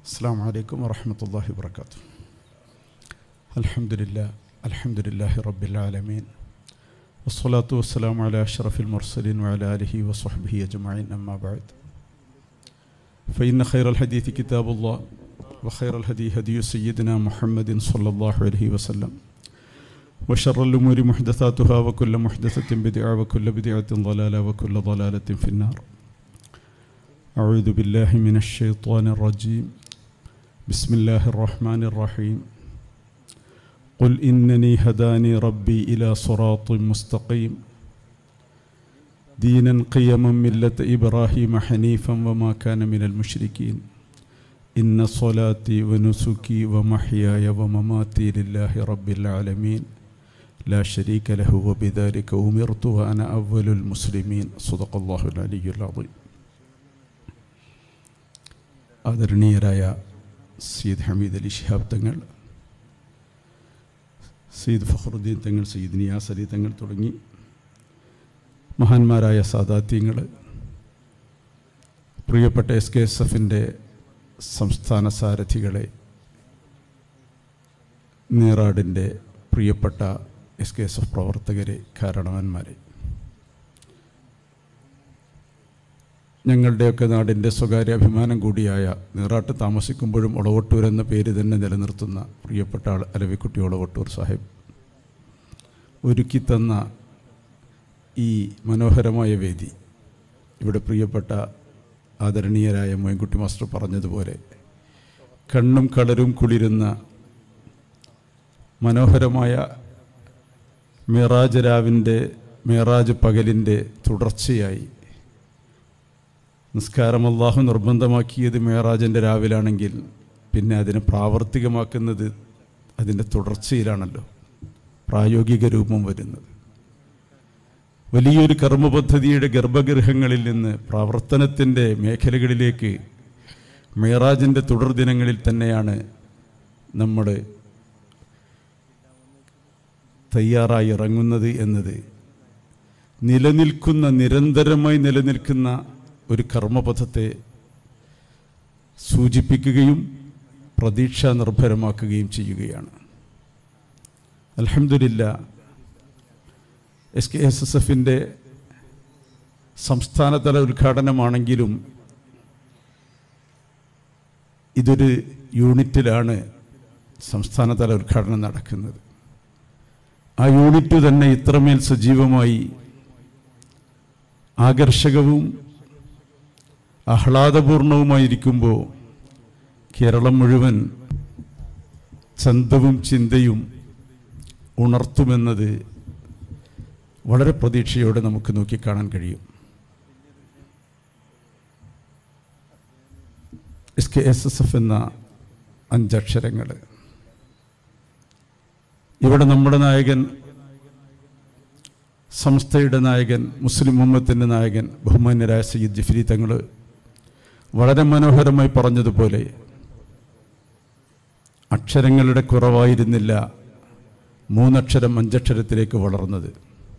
السلام عليكم ورحمة الله وبركاته الحمد لله الحمد لله رب العالمين والصلاة والسلام على أشرف المرسلين وعلى آله وصحبه أجمعين أما بعد فإن خير الحديث كتاب الله وخير الهدي هدي سيدنا محمد صلى الله عليه وسلم وشر الأمور محدثاتها وكل محدثة بدعة وكل بدعة ضلالة وكل ضلالة في النار أعوذ بالله من الشيطان الرجيم بسم الله الرحمن الرحيم قل إنني هداني ربي إلى صراط مستقيم دينا قيما ملة إبراهيم حنيفا وما كان من المشركين إن صلاتي ونسكي ومحياي ومماتي لله رب العالمين لا شريك له وبذلك أمرت وأنا أول المسلمين صدق الله العلي العظيم ആദരണീയരായ സയ്യിദ് ഹമീദ് അലി ഷിഹാബ് തങ്ങൾ സയ്യിദ് ഫഖറുദ്ദീൻ തങ്ങൾ സയ്യിദ് നിയാസ് അലി തങ്ങൾ തുടങ്ങി മഹാന്മാരായ സാദാത്യങ്ങൾ പ്രിയപ്പെട്ട എസ് കെ എസ് എഫിൻ്റെ സംസ്ഥാന സാരഥികളെ നീറാടിൻ്റെ പ്രിയപ്പെട്ട എസ് കെ എസ് എഫ് പ്രവർത്തകരെ കാരണവന്മാരെ ഞങ്ങളുടെയൊക്കെ നാടിൻ്റെ സ്വകാര്യ അഭിമാനം കൂടിയായ നീറാട്ട് താമസിക്കുമ്പോഴും ഒളവട്ടൂർ എന്ന പേര് തന്നെ നിലനിർത്തുന്ന പ്രിയപ്പെട്ട ആൾ അലവിക്കുട്ടി ഒളവട്ടൂർ സാഹിബ് ഒരുക്കി തന്ന ഈ മനോഹരമായ വേദി ഇവിടെ പ്രിയപ്പെട്ട ആദരണീയരായ മോയൻകുട്ടി മാസ്റ്റർ പറഞ്ഞതുപോലെ കണ്ണും കളരും കുളിരുന്ന മനോഹരമായ മിറാജ് രാവിൻ്റെ മിറാജ് പകലിൻ്റെ തുടർച്ചയായി നിസ്കാരം അള്ളാഹു നിർബന്ധമാക്കിയത് മേറാജിൻ്റെ രാവിലാണെങ്കിൽ പിന്നെ അതിനെ പ്രാവർത്തികമാക്കുന്നത് അതിൻ്റെ തുടർച്ചയിലാണല്ലോ പ്രായോഗിക രൂപം വരുന്നത് വലിയൊരു കർമ്മപദ്ധതിയുടെ ഗർഭഗൃഹങ്ങളിൽ നിന്ന് പ്രവർത്തനത്തിൻ്റെ മേഖലകളിലേക്ക് മേറാജിൻ്റെ തുടർ ദിനങ്ങളിൽ തന്നെയാണ് നമ്മൾ തയ്യാറായി ഇറങ്ങുന്നത് എന്നത് നിലനിൽക്കുന്ന നിരന്തരമായി നിലനിൽക്കുന്ന ഒരു കർമ്മപഥത്തെ സൂചിപ്പിക്കുകയും പ്രതീക്ഷ നിർഭരമാക്കുകയും ചെയ്യുകയാണ് അലഹമില്ല എസ് കെ എസ് എസ് എഫിൻ്റെ സംസ്ഥാനതല ഉദ്ഘാടനമാണെങ്കിലും ഇതൊരു യൂണിറ്റിലാണ് സംസ്ഥാനതല ഉദ്ഘാടനം നടക്കുന്നത് ആ യൂണിറ്റ് തന്നെ ഇത്രമേൽ സജീവമായി ആകർഷകവും ആഹ്ലാദപൂർണവുമായിരിക്കുമ്പോൾ കേരളം മുഴുവൻ ചന്തവും ചിന്തയും ഉണർത്തുമെന്നത് വളരെ പ്രതീക്ഷയോടെ നമുക്ക് നോക്കിക്കാണാൻ കഴിയും S K S S F എന്ന അഞ്ചക്ഷരങ്ങൾ ഇവിടെ നമ്മുടെ നായകൻ സംസ്ഥയുടെ നായകൻ മുസ്ലിം ഉമ്മത്തിൻ്റെ നായകൻ ബഹുമാന്യരായ സയ്യിദ് ജഫരി തങ്ങൾ വളരെ മനോഹരമായി പറഞ്ഞതുപോലെ അക്ഷരങ്ങളുടെ കുറവായിരുന്നില്ല മൂന്നക്ഷരം അഞ്ചക്ഷരത്തിലേക്ക് വളർന്നത്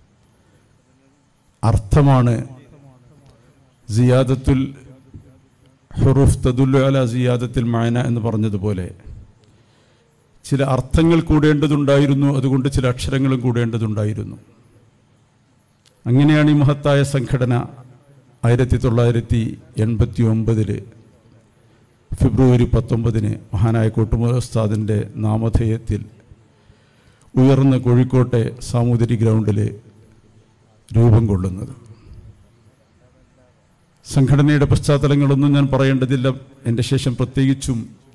അർത്ഥമാണ് സിയാദത്തുൽ ഹുറൂഫ് തദുല്ലു അല സിയാദത്തിൽ മായന എന്ന് പറഞ്ഞതുപോലെ ചില അർത്ഥങ്ങൾ കൂടേണ്ടതുണ്ടായിരുന്നു അതുകൊണ്ട് ചില അക്ഷരങ്ങളും കൂടേണ്ടതുണ്ടായിരുന്നു അങ്ങനെയാണ് ഈ മഹത്തായ സംഘടന ആയിരത്തി തൊള്ളായിരത്തി എൺപത്തി ഒമ്പതിൽ ഫെബ്രുവരി പത്തൊമ്പതിന് മഹാനായ കോട്ടുമുസ്താദിൻ്റെ നാമധേയത്തിൽ ഉയർന്ന കോഴിക്കോട്ടെ സാമൂതിരി ഗ്രൗണ്ടിൽ രൂപം കൊള്ളുന്നത് സംഘടനയുടെ പശ്ചാത്തലങ്ങളൊന്നും ഞാൻ പറയേണ്ടതില്ല എൻ്റെ ശേഷം പ്രത്യേകിച്ചും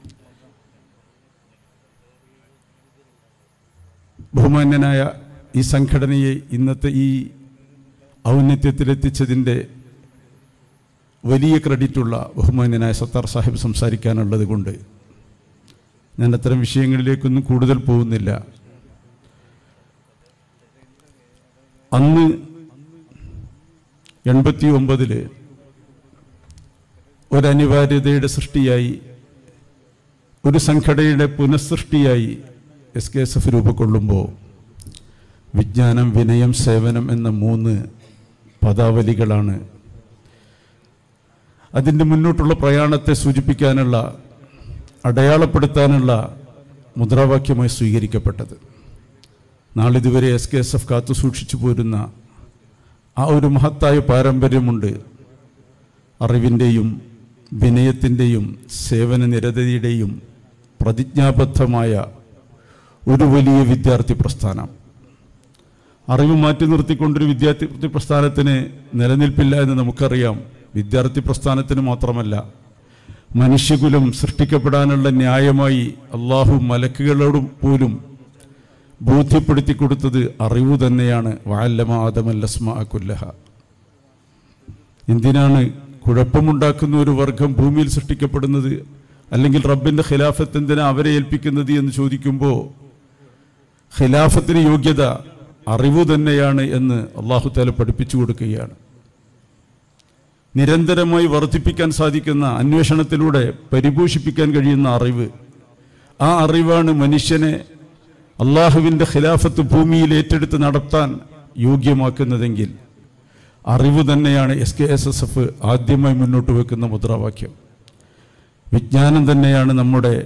ബഹുമാന്യനായ ഈ സംഘടനയെ ഇന്നത്തെ ഈ ഔന്നത്യത്തിലെത്തിച്ചതിൻ്റെ വലിയ ക്രെഡിറ്റുള്ള ബഹുമാന്യനായ സത്താർ സാഹിബ് സംസാരിക്കാനുള്ളത് കൊണ്ട് ഞാൻ അത്തരം വിഷയങ്ങളിലേക്കൊന്നും കൂടുതൽ പോകുന്നില്ല അന്ന് എൺപത്തി ഒമ്പതില് ഒരനിവാര്യതയുടെ സൃഷ്ടിയായി ഒരു സംഘടനയുടെ പുനഃസൃഷ്ടിയായി എസ് കെ എസ് എഫ് രൂപക്കൊള്ളുമ്പോൾ വിജ്ഞാനം വിനയം സേവനം എന്ന മൂന്ന് പദാവലികളാണ് അതിൻ്റെ മുന്നോട്ടുള്ള പ്രയാണത്തെ സൂചിപ്പിക്കാനുള്ള അടയാളപ്പെടുത്താനുള്ള മുദ്രാവാക്യമായി സ്വീകരിക്കപ്പെട്ടത് നാളിതുവരെ എസ് കെ എസ് എഫ് കാത്തു സൂക്ഷിച്ചു പോരുന്ന ആ ഒരു മഹത്തായ പാരമ്പര്യമുണ്ട് അറിവിൻ്റെയും വിനയത്തിൻ്റെയും സേവന നിരതയുടെയും പ്രതിജ്ഞാബദ്ധമായ ഒരു വലിയ വിദ്യാർത്ഥി പ്രസ്ഥാനം അറിവ് മാറ്റി നിർത്തിക്കൊണ്ടൊരു വിദ്യാർത്ഥി പ്രസ്ഥാനത്തിന് നിലനിൽപ്പില്ല എന്ന് നമുക്കറിയാം വിദ്യാർത്ഥി പ്രസ്ഥാനത്തിന് മാത്രമല്ല മനുഷ്യകുലം സൃഷ്ടിക്കപ്പെടാനുള്ള ന്യായമായി അള്ളാഹു മലക്കുകളോടും പോലും ബോധ്യപ്പെടുത്തി കൊടുത്തത് അറിവ് തന്നെയാണ് വാല്ലമ ആദമല്ലസ്മ കുല്ലഹ എന്തിനാണ് കുഴപ്പമുണ്ടാക്കുന്ന ഒരു വർഗം ഭൂമിയിൽ സൃഷ്ടിക്കപ്പെടുന്നത് അല്ലെങ്കിൽ റബ്ബിന്റെ ഖിലാഫത്ത് എന്തിനാ അവരെ ഏൽപ്പിക്കുന്നത് എന്ന് ചോദിക്കുമ്പോൾ ഖിലാഫത്തിന് യോഗ്യത അറിവ് തന്നെയാണ് എന്ന് അള്ളാഹു താല പഠിപ്പിച്ചു കൊടുക്കുകയാണ് നിരന്തരമായി വർദ്ധിപ്പിക്കാൻ സാധിക്കുന്ന അന്വേഷണത്തിലൂടെ പരിപോഷിപ്പിക്കാൻ കഴിയുന്ന അറിവ് ആ അറിവാണ് മനുഷ്യനെ അള്ളാഹുവിൻ്റെ ഖിലാഫത്ത് ഭൂമിയിൽ ഏറ്റെടുത്ത് നടത്താൻ യോഗ്യമാക്കുന്നതെങ്കിൽ അറിവ് തന്നെയാണ് S K S S F ആദ്യമായി മുന്നോട്ട് വെക്കുന്ന മുദ്രാവാക്യം വിജ്ഞാനം തന്നെയാണ് നമ്മുടെ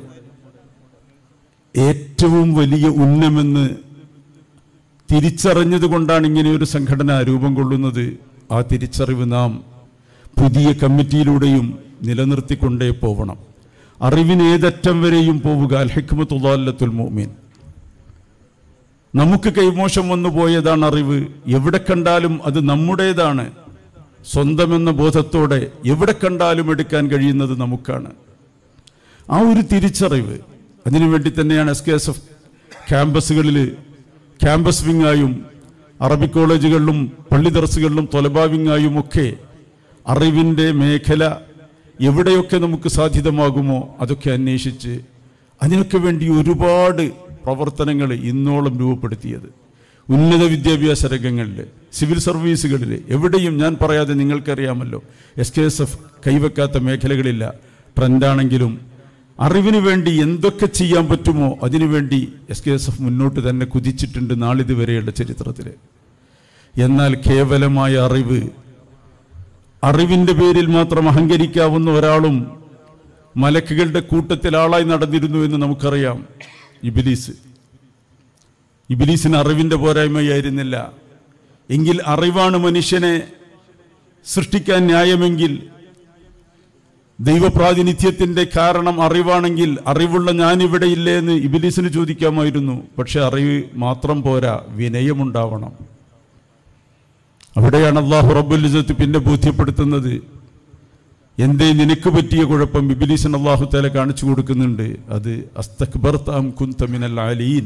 ഏറ്റവും വലിയ ഉന്നമെന്ന് തിരിച്ചറിഞ്ഞത് കൊണ്ടാണ് ഇങ്ങനെ ഒരു സംഘടന രൂപം കൊള്ളുന്നത് ആ തിരിച്ചറിവ് നാം പുതിയ കമ്മിറ്റിയിലൂടെയും നിലനിർത്തിക്കൊണ്ടേ പോവണം അറിവിന് ഏതറ്റം വരെയും പോവുക അൽ ഹിക്മത്തുല്ലാത്തുൽ മോമീൻ നമുക്ക് കൈമോശം വന്നു പോയതാണ് അറിവ് എവിടെ കണ്ടാലും അത് നമ്മുടേതാണ് സ്വന്തമെന്ന ബോധത്തോടെ എവിടെ കണ്ടാലും എടുക്കാൻ കഴിയുന്നത് നമുക്കാണ് ആ ഒരു തിരിച്ചറിവ് അതിനുവേണ്ടി തന്നെയാണ് എസ് കെ എസ് എഫ് ക്യാമ്പസുകളിൽ ക്യാമ്പസ് വിങ്ങായും അറബിക് കോളേജുകളിലും പള്ളി ദർസുകളിലും തൊലബാ വിങ്ങായും ഒക്കെ അറിവിൻ്റെ മേഖല എവിടെയൊക്കെ നമുക്ക് സാധ്യതമാകുമോ അതൊക്കെ അന്വേഷിച്ച് അതിനൊക്കെ വേണ്ടി ഒരുപാട് പ്രവർത്തനങ്ങൾ ഇന്നോളം രൂപപ്പെടുത്തിയത് ഉന്നത വിദ്യാഭ്യാസ രംഗങ്ങളിൽ സിവിൽ സർവീസുകളിൽ എവിടെയും ഞാൻ പറയാതെ നിങ്ങൾക്കറിയാമല്ലോ എസ് കെ എസ് എഫ് കൈവെക്കാത്ത മേഖലകളില്ല ട്രെൻഡാണെങ്കിലും അറിവിന് വേണ്ടി എന്തൊക്കെ ചെയ്യാൻ പറ്റുമോ അതിനുവേണ്ടി എസ് കെ എസ് എഫ് മുന്നോട്ട് തന്നെ കുതിച്ചിട്ടുണ്ട് നാളിതുവരെയുള്ള ചരിത്രത്തിൽ എന്നാൽ കേവലമായ അറിവ് അറിവിൻ്റെ പേരിൽ മാത്രം അഹങ്കരിക്കാവുന്ന ഒരാളും മലക്കുകളുടെ കൂട്ടത്തിൽ ആളായി നടന്നിരുന്നു എന്ന് നമുക്കറിയാം ഇബിലീസ് ഇബിലീസിന് അറിവിൻ്റെ പോരായ്മയായിരുന്നില്ല എങ്കിൽ അറിവാണ് മനുഷ്യനെ സൃഷ്ടിക്കാൻ ന്യായമെങ്കിൽ ദൈവപ്രാതിനിധ്യത്തിൻ്റെ കാരണം അറിവാണെങ്കിൽ അറിവുള്ള ഞാനിവിടെ ഇല്ലേ എന്ന് ഇബിലീസിന് ചോദിക്കാമായിരുന്നു പക്ഷെ അറിവ് മാത്രം പോരാ വിനയമുണ്ടാവണം അവിടെയാണ് അള്ളാഹു റബ്ബുലിസത്ത് പിന്നെ ബോധ്യപ്പെടുത്തുന്നത് എന്തേ നിനക്ക് പറ്റിയ കുഴപ്പം ഇബിലീസിന് അള്ളാഹു തല കാണിച്ചു കൊടുക്കുന്നുണ്ട് അത് അസ്തക്ബർത്താം കുന്തമിനൽ ആലീൻ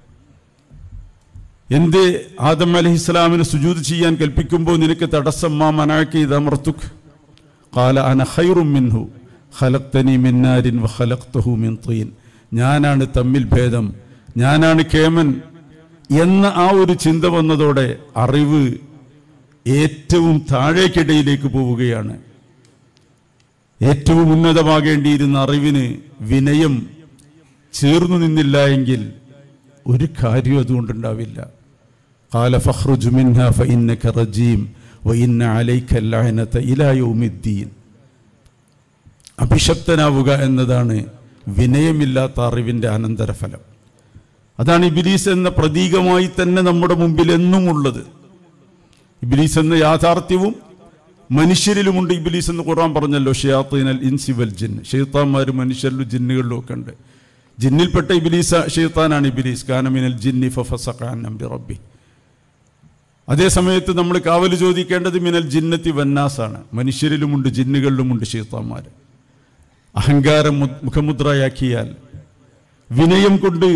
എന്തേ ആദം അലഹി ഇസ്ലാമിന് സുജൂത് ചെയ്യാൻ കൽപ്പിക്കുമ്പോൾ നിനക്ക് തടസ്സം മാ മനാക്കി ഇതമർത്തുക് കാല അന ഖൈറും മിൻഹു ഖലക്തനി മിന്നാരിൻ വ ഖലക്തഹു മിൻ തീൻ ഞാനാണ് തമ്മിൽ ഭേദം ഞാനാണ് കേമൻ എന്ന ആ ഒരു ചിന്ത വന്നതോടെ അറിവ് ഏറ്റവും താഴേക്കിടയിലേക്ക് പോവുകയാണ് ഏറ്റവും ഉന്നതമാകേണ്ടിയിരുന്ന അറിവിന് വിനയം ചേർന്നു നിന്നില്ല എങ്കിൽ ഒരു കാര്യം അതുകൊണ്ടുണ്ടാവില്ല قال فاخرج منها فإنك رجيم وإن عليك اللعنة إلى يوم الدين അഭിശപ്തനാവുക എന്നതാണ് വിനയമില്ലാത്ത അറിവിൻ്റെ അനന്തരഫലം അതാണ് ഇബിലീസ് എന്ന പ്രതീകമായി തന്നെ നമ്മുടെ മുമ്പിൽ എന്നും ഉള്ളത് ഇബിലീസ് എന്ന യാഥാർത്ഥ്യവും മനുഷ്യരിലുമുണ്ട് ഇബിലീസ് എന്ന് ഖുറാൻ പറഞ്ഞല്ലോ ഷയാത്തീനൽ ഇൻസിവൽ ജിൻ ഷെയ്ത്താന്മാർ മനുഷ്യരിലും ജിന്നുകളിലും ഒക്കെ ഉണ്ട് ജിന്നിൽപ്പെട്ട ഇബിലീസ ഷെയ്ത്താനാണ് ഇബിലീസ് കാനമിനൽ ജിന്നി ഫഫസഖാൻ നമ്പി റബ്ബി അതേ സമയത്ത് നമ്മൾ കാവൽ ചോദിക്കേണ്ടത് മിനൽ ജിന്നത്തി വന്നാസാണ് മനുഷ്യരിലുമുണ്ട് ജിന്നുകളിലുമുണ്ട് ഷെയ്ത്താന്മാർ അഹങ്കാരം മു- മുഖമുദ്രയാക്കിയാൽ വിനയം കൊണ്ട്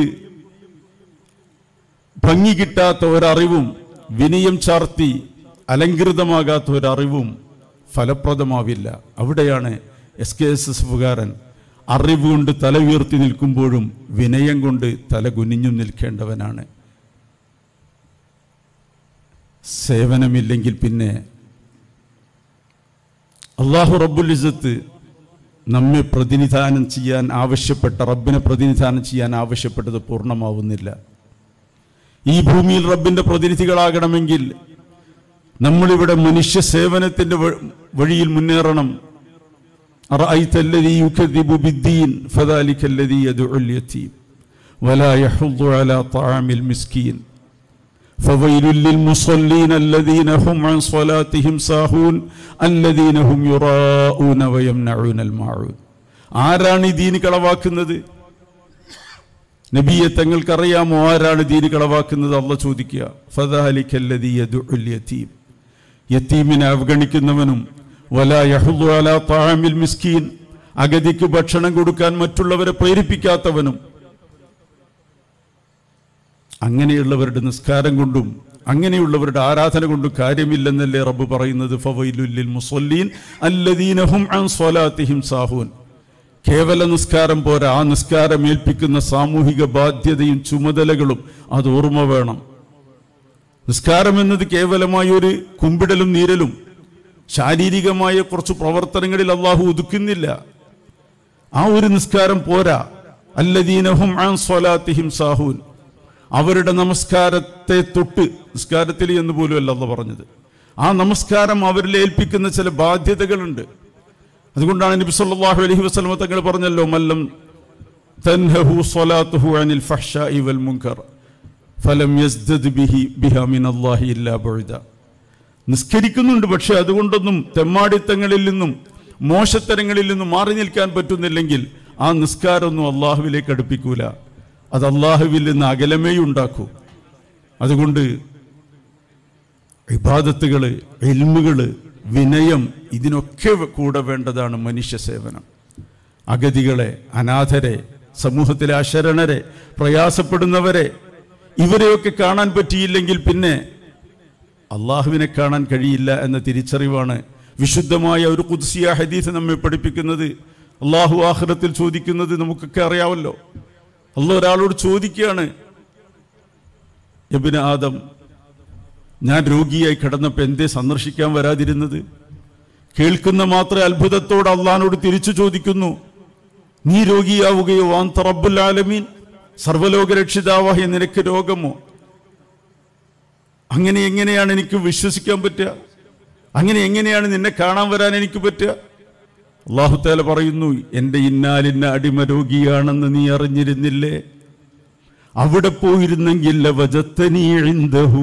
ഭംഗി കിട്ടാത്ത ഒരറിവും വിനയം ചാർത്തി അലങ്കൃതമാകാത്ത ഒരറിവും ഫലപ്രദമാവില്ല അവിടെയാണ് എസ് കെ എസ് എസ് എഫുകാരൻ അറിവ് കൊണ്ട് തല ഉയർത്തി നിൽക്കുമ്പോഴും വിനയം കൊണ്ട് തല കുനിഞ്ഞും നിൽക്കേണ്ടവനാണ് സേവനമില്ലെങ്കിൽ പിന്നെ അള്ളാഹു റബ്ബുൽ ഇസത്ത് നമ്മെ പ്രതിനിധാനം ചെയ്യാൻ ആവശ്യപ്പെട്ട റബ്ബിനെ പ്രതിനിധാനം ചെയ്യാൻ ആവശ്യപ്പെട്ടത് പൂർണ്ണമാവുന്നില്ല ഈ ഭൂമിയിൽ റബ്ബിന്റെ പ്രതിനിധികളാകണമെങ്കിൽ നമ്മളിവിടെ മനുഷ്യ സേവനത്തിന്റെ വ- വഴിയിൽ മുന്നേറണം أرأيت الذي يكذب بالدين فذلك الذي يدعو اليتيم ولا يحض على طعام المسكين فويل للمصلين الذين هم عن صلاتهم ساهون الذين هم يراءون ويمنعون الماعون ആരാണ് ഈ ദീന് കളവാക്കുന്നത് നബിയെ തങ്ങൾക്കറിയാമോ ആരാണ് ദീന് കളവാക്കുന്നത് അള്ള ചോദിക്കുക ഫദാലിക്കല്ലദീ യദുഉൽ യതീം യത്തീമിനെ അവഗണിക്കുന്നവനും വല യഹുദു അലാ താമിൽ മിസ്കീൻ അഗതിക്ക് ഭക്ഷണം കൊടുക്കാൻ മറ്റുള്ളവരെ പ്രേരിപ്പിക്കാത്തവനും അങ്ങനെയുള്ളവരുടെ നിസ്കാരം കൊണ്ടും അങ്ങനെയുള്ളവരുടെ ആരാധന കൊണ്ടും കാര്യമില്ലെന്നല്ലേ റബ്ബ് പറയുന്നത് ഫവൈലുല്ലിൽ മുസല്ലീൻ അല്ലദീനഹും അൻ സ്വലാത്തിഹിം സാഹൂൻ കേവല നിസ്കാരം പോരാ ആ നിസ്കാരം ഏൽപ്പിക്കുന്ന സാമൂഹിക ബാധ്യതയും ചുമതലകളും അത് ഓർമ്മ വേണം നിസ്കാരം എന്നത് കേവലമായ ഒരു കുമ്പിടലും നീരലും ശാരീരികമായ കുറച്ച് പ്രവർത്തനങ്ങളിൽ അള്ളാഹു ഒതുക്കുന്നില്ല ആ ഒരു നിസ്കാരം പോരാ അല്ലദീനഹും അൻ സ്വലാത്തിഹിം സാഹൂൻ അവരുടെ നമസ്കാരത്തെ തൊട്ട് നിസ്കാരത്തിൽ എന്ന് പോലും അല്ല അല്ല പറഞ്ഞത് ആ നമസ്കാരം അവരിൽ ഏൽപ്പിക്കുന്ന ചില ബാധ്യതകളുണ്ട് അതുകൊണ്ടാണ് നബി സല്ലല്ലാഹു അലൈഹി വസല്ലം തങ്ങൾ പറഞ്ഞല്ലോ മല്ലം തൻഹഹു സ്വലാത്തുഹു അനിൽ ഫഹ്ശാഇ വൽ മുൻകർ ഫലം യസ്ദദ് ബിഹി ബിഹാ മിനല്ലാഹി ഇല്ലാ ബുഅദ നിസ്കരിക്കുന്നുണ്ട് പക്ഷെ അതുകൊണ്ടൊന്നും തെമ്മാടിത്തങ്ങളിൽ നിന്നും മോശത്തരങ്ങളിൽ നിന്നും മാറി നിൽക്കാൻ പറ്റുന്നില്ലെങ്കിൽ ആ നിസ്കാരമൊന്നും അള്ളാഹുവിലേക്ക് അടുപ്പിക്കൂല അത് അള്ളാഹുവിൽ നിന്ന് അകലമേ ഉണ്ടാക്കൂ അതുകൊണ്ട് ഇബാദത്തുകള് എൽമുകള് വിനയം ഇതിനൊക്കെ കൂടെ വേണ്ടതാണ് മനുഷ്യ സേവനം അഗതികളെ അനാഥരെ സമൂഹത്തിലെ അശരണരെ പ്രയാസപ്പെടുന്നവരെ ഇവരെയൊക്കെ കാണാൻ പറ്റിയില്ലെങ്കിൽ പിന്നെ അള്ളാഹുവിനെ കാണാൻ കഴിയില്ല എന്ന തിരിച്ചറിവാണ് വിശുദ്ധമായ ഒരു കുദ്സിയ ഹദീസ് നമ്മെ പഠിപ്പിക്കുന്നത് അള്ളാഹു ആഹ്റത്തിൽ ചോദിക്കുന്നത് നമുക്കൊക്കെ അറിയാമല്ലോ അല്ല ഒരാളോട് ചോദിക്കുകയാണ് എബിന് ആദം ഞാൻ രോഗിയായി കിടന്നപ്പോൾ എന്തേ സന്ദർശിക്കാൻ വരാതിരുന്നത് കേൾക്കുന്ന മാത്രം അത്ഭുതത്തോടെ അള്ളഹാനോട് തിരിച്ചു ചോദിക്കുന്നു നീ രോഗിയാവുകയോ വാൻ തറബുൽ ആലമീൻ സർവലോക രക്ഷിതാവായ നിനക്ക് രോഗമോ അങ്ങനെ എങ്ങനെയാണ് എനിക്ക് വിശ്വസിക്കാൻ പറ്റുക അങ്ങനെ എങ്ങനെയാണ് നിന്നെ കാണാൻ വരാൻ എനിക്ക് പറ്റുക അള്ളാഹുത്താല പറയുന്നു എൻ്റെ ഇന്നാലിന്ന അടിമ രോഗിയാണെന്ന് നീ അറിഞ്ഞിരുന്നില്ലേ അവിടെ പോയിരുന്നെങ്കിൽ ലവജത്തനീ ഇൻദഹു.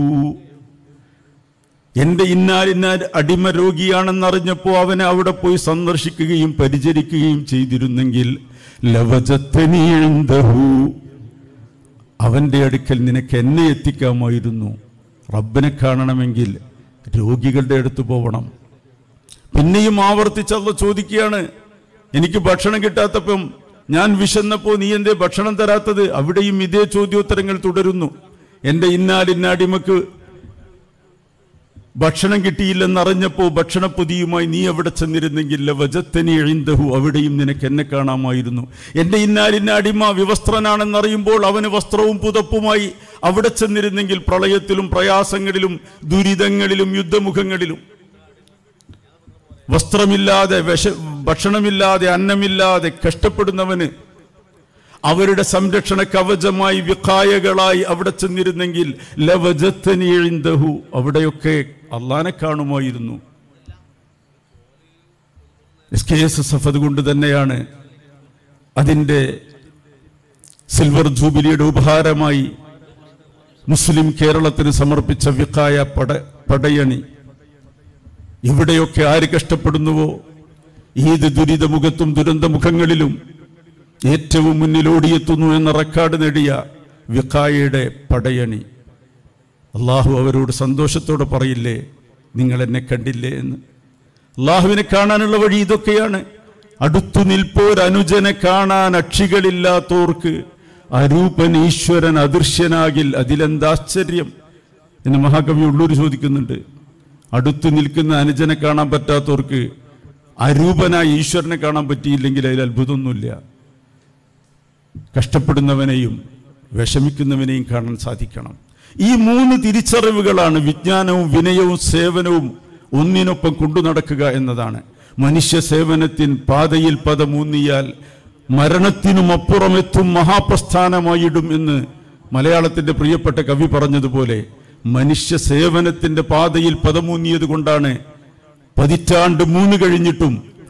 എൻ്റെ ഇന്നാലിന്ന അടിമ രോഗിയാണെന്നറിഞ്ഞപ്പോൾ അവനെ അവിടെ പോയി സന്ദർശിക്കുകയും പരിചരിക്കുകയും ചെയ്തിരുന്നെങ്കിൽ ലവജത്തനീ ഇൻദഹു. അവൻ്റെ അടുക്കൽ നിനക്ക് എന്നെ എത്തിക്കാമായിരുന്നു റബ്ബിനെ കാണണമെങ്കിൽ രോഗികളുടെ അടുത്ത് പോവണം പിന്നെയും ആവർത്തിച്ചല്ല ചോദിക്കുകയാണ് എനിക്ക് ഭക്ഷണം കിട്ടാത്തപ്പം ഞാൻ വിശന്നപ്പോ നീ എന്തേ ഭക്ഷണം തരാത്തത് അവിടെയും ഇതേ ചോദ്യോത്തരങ്ങൾ തുടരുന്നു എൻ്റെ ഇന്നാലിന്നാടിമക്ക് ഭക്ഷണം കിട്ടിയില്ലെന്നറിഞ്ഞപ്പോ ഭക്ഷണപ്പൊതിയുമായി നീ എവിടെ ചെന്നിരുന്നെങ്കിൽ വജത്തനി എഴുന്തഹു അവിടെയും നിനക്ക് എന്നെ കാണാമായിരുന്നു എൻ്റെ ഇന്നാലിന്ന അടിമ വിവസ്ത്രനാണെന്നറിയുമ്പോൾ അവന് വസ്ത്രവും പുതപ്പുമായി അവിടെ ചെന്നിരുന്നെങ്കിൽ പ്രളയത്തിലും പ്രയാസങ്ങളിലും ദുരിതങ്ങളിലും യുദ്ധമുഖങ്ങളിലും വസ്ത്രമില്ലാതെ വിഷ ഭക്ഷണമില്ലാതെ അന്നമില്ലാതെ കഷ്ടപ്പെടുന്നവന് അവരുടെ സംരക്ഷണ കവചമായി വിഖായകളായി അവിടെ ചെന്നിരുന്നെങ്കിൽ ലവജത്തനി എഴുന്തഹു അവിടെയൊക്കെ അള്ളാനെ കാണുമായിരുന്നു S K S S F അതുകൊണ്ട് തന്നെയാണ് അതിൻ്റെ സിൽവർ ജൂബിലിയുടെ ഉപഹാരമായി മുസ്ലിം കേരളത്തിന് സമർപ്പിച്ച വിഖായ പട പടയണി ഇവിടെയൊക്കെ ആര് കഷ്ടപ്പെടുന്നുവോ ഏത് ദുരിതമുഖത്തും ദുരന്തമുഖങ്ങളിലും ഏറ്റവും മുന്നിലോടിയെത്തുന്നു എന്ന റെക്കോർഡ് നേടിയ വിഖായയുടെ പടയണി അള്ളാഹു അവരോട് സന്തോഷത്തോടെ പറയില്ലേ നിങ്ങൾ എന്നെ കണ്ടില്ലേ എന്ന് അള്ളാഹുവിനെ കാണാനുള്ള വഴി ഇതൊക്കെയാണ് അടുത്തു നിൽപ്പോരനുജനെ കാണാൻ അക്ഷികളില്ലാത്തോർക്ക് അരൂപൻ ഈശ്വരൻ അദൃശ്യനാകിൽ അതിലെന്താശ്ചര്യം എന്ന് മഹാകവി ഉള്ളൂർ ചോദിക്കുന്നുണ്ട് അടുത്തു നിൽക്കുന്ന അനുജനെ കാണാൻ പറ്റാത്തവർക്ക് അരൂപനായ ഈശ്വരനെ കാണാൻ പറ്റിയില്ലെങ്കിൽ അതിൽ അത്ഭുതമൊന്നുമില്ല കഷ്ടപ്പെടുന്നവനെയും വിഷമിക്കുന്നവനെയും കാണാൻ സാധിക്കണം ഈ മൂന്ന് തിരിച്ചറിവുകളാണ് വിജ്ഞാനവും വിനയവും സേവനവും ഒന്നിനൊപ്പം കൊണ്ടു നടക്കുക എന്നതാണ് മനുഷ്യ സേവനത്തിൻ പാതയിൽ പദമൂന്നിയാൽ മരണത്തിനും അപ്പുറമെത്തും മഹാപ്രസ്ഥാനമായിടും എന്ന് മലയാളത്തിന്റെ പ്രിയപ്പെട്ട കവി പറഞ്ഞതുപോലെ മനുഷ്യ സേവനത്തിന്റെ പാതയിൽ പദമൂന്നിയത് കൊണ്ടാണ് പതിറ്റാണ്ട് മൂന്ന് കഴിഞ്ഞിട്ടും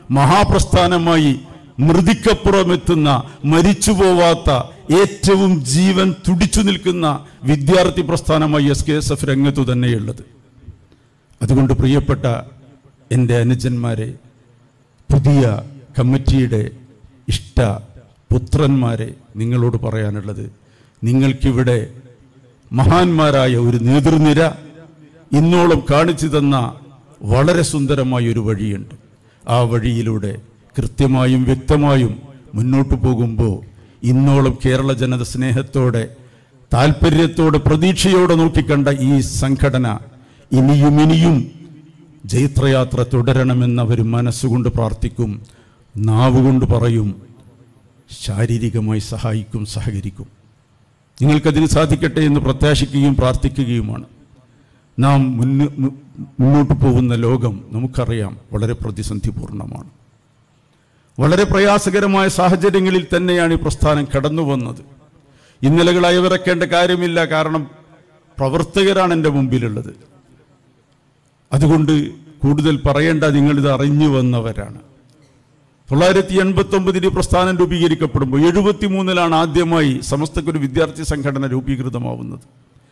മഹാപ്രസ്ഥാനമായി മൃതിക്കപ്പുറമെത്തുന്ന മരിച്ചു പോവാത്ത ഏറ്റവും ജീവൻ തുടിച്ചു നിൽക്കുന്ന വിദ്യാർത്ഥി പ്രസ്ഥാനമായി എസ് കെ എസ് എഫ് രംഗത്തു തന്നെയുള്ളത് അതുകൊണ്ട് പ്രിയപ്പെട്ട എൻ്റെ അനുജന്മാരെ പുതിയ കമ്മിറ്റിയുടെ ഇഷ്ട പുത്രന്മാരെ നിങ്ങളോട് പറയാനുള്ളത് നിങ്ങൾക്കിവിടെ മഹാന്മാരായ ഒരു നേതൃനിര ഇന്നോളം കാണിച്ചു തന്ന വളരെ സുന്ദരമായ ഒരു വഴിയുണ്ട് ആ വഴിയിലൂടെ കൃത്യമായും വ്യക്തമായും മുന്നോട്ട് പോകുമ്പോൾ ഇന്നോളം കേരള ജനത സ്നേഹത്തോടെ താല്പര്യത്തോടെ പ്രതീക്ഷയോടെ നോക്കിക്കണ്ട ഈ സംഘടന ഇനിയും ഇനിയും ജൈത്രയാത്ര തുടരണമെന്ന് അവർ മനസ്സുകൊണ്ട് പ്രാർത്ഥിക്കും നാവുകൊണ്ട് പറയും ശാരീരികമായി സഹായിക്കും സഹകരിക്കും നിങ്ങൾക്കതിന് സാധിക്കട്ടെ എന്ന് പ്രത്യാശിക്കുകയും പ്രാർത്ഥിക്കുകയുമാണ് നാം മുന്ന് മു- മുന്നോട്ട് പോകുന്ന ലോകം നമുക്കറിയാം വളരെ പ്രതിസന്ധിപൂർണമാണ് വളരെ പ്രയാസകരമായ സാഹചര്യങ്ങളിൽ തന്നെയാണ് ഈ പ്രസ്ഥാനം കടന്നു വന്നത് ഇന്നലകൾ അയവിറക്കേണ്ട കാര്യമില്ല കാരണം പ്രവർത്തകരാണ് എൻ്റെ മുമ്പിലുള്ളത് അതുകൊണ്ട് കൂടുതൽ പറയേണ്ട നിങ്ങളിത് അറിഞ്ഞു വന്നവരാണ് തൊള്ളായിരത്തി എൺപത്തി ഒമ്പതിൽ ഈ പ്രസ്ഥാനം രൂപീകരിക്കപ്പെടുമ്പോൾ എഴുപത്തി മൂന്നിലാണ് ആദ്യമായി സമസ്തക്കൊരു വിദ്യാർത്ഥി സംഘടന രൂപീകൃതമാവുന്നത്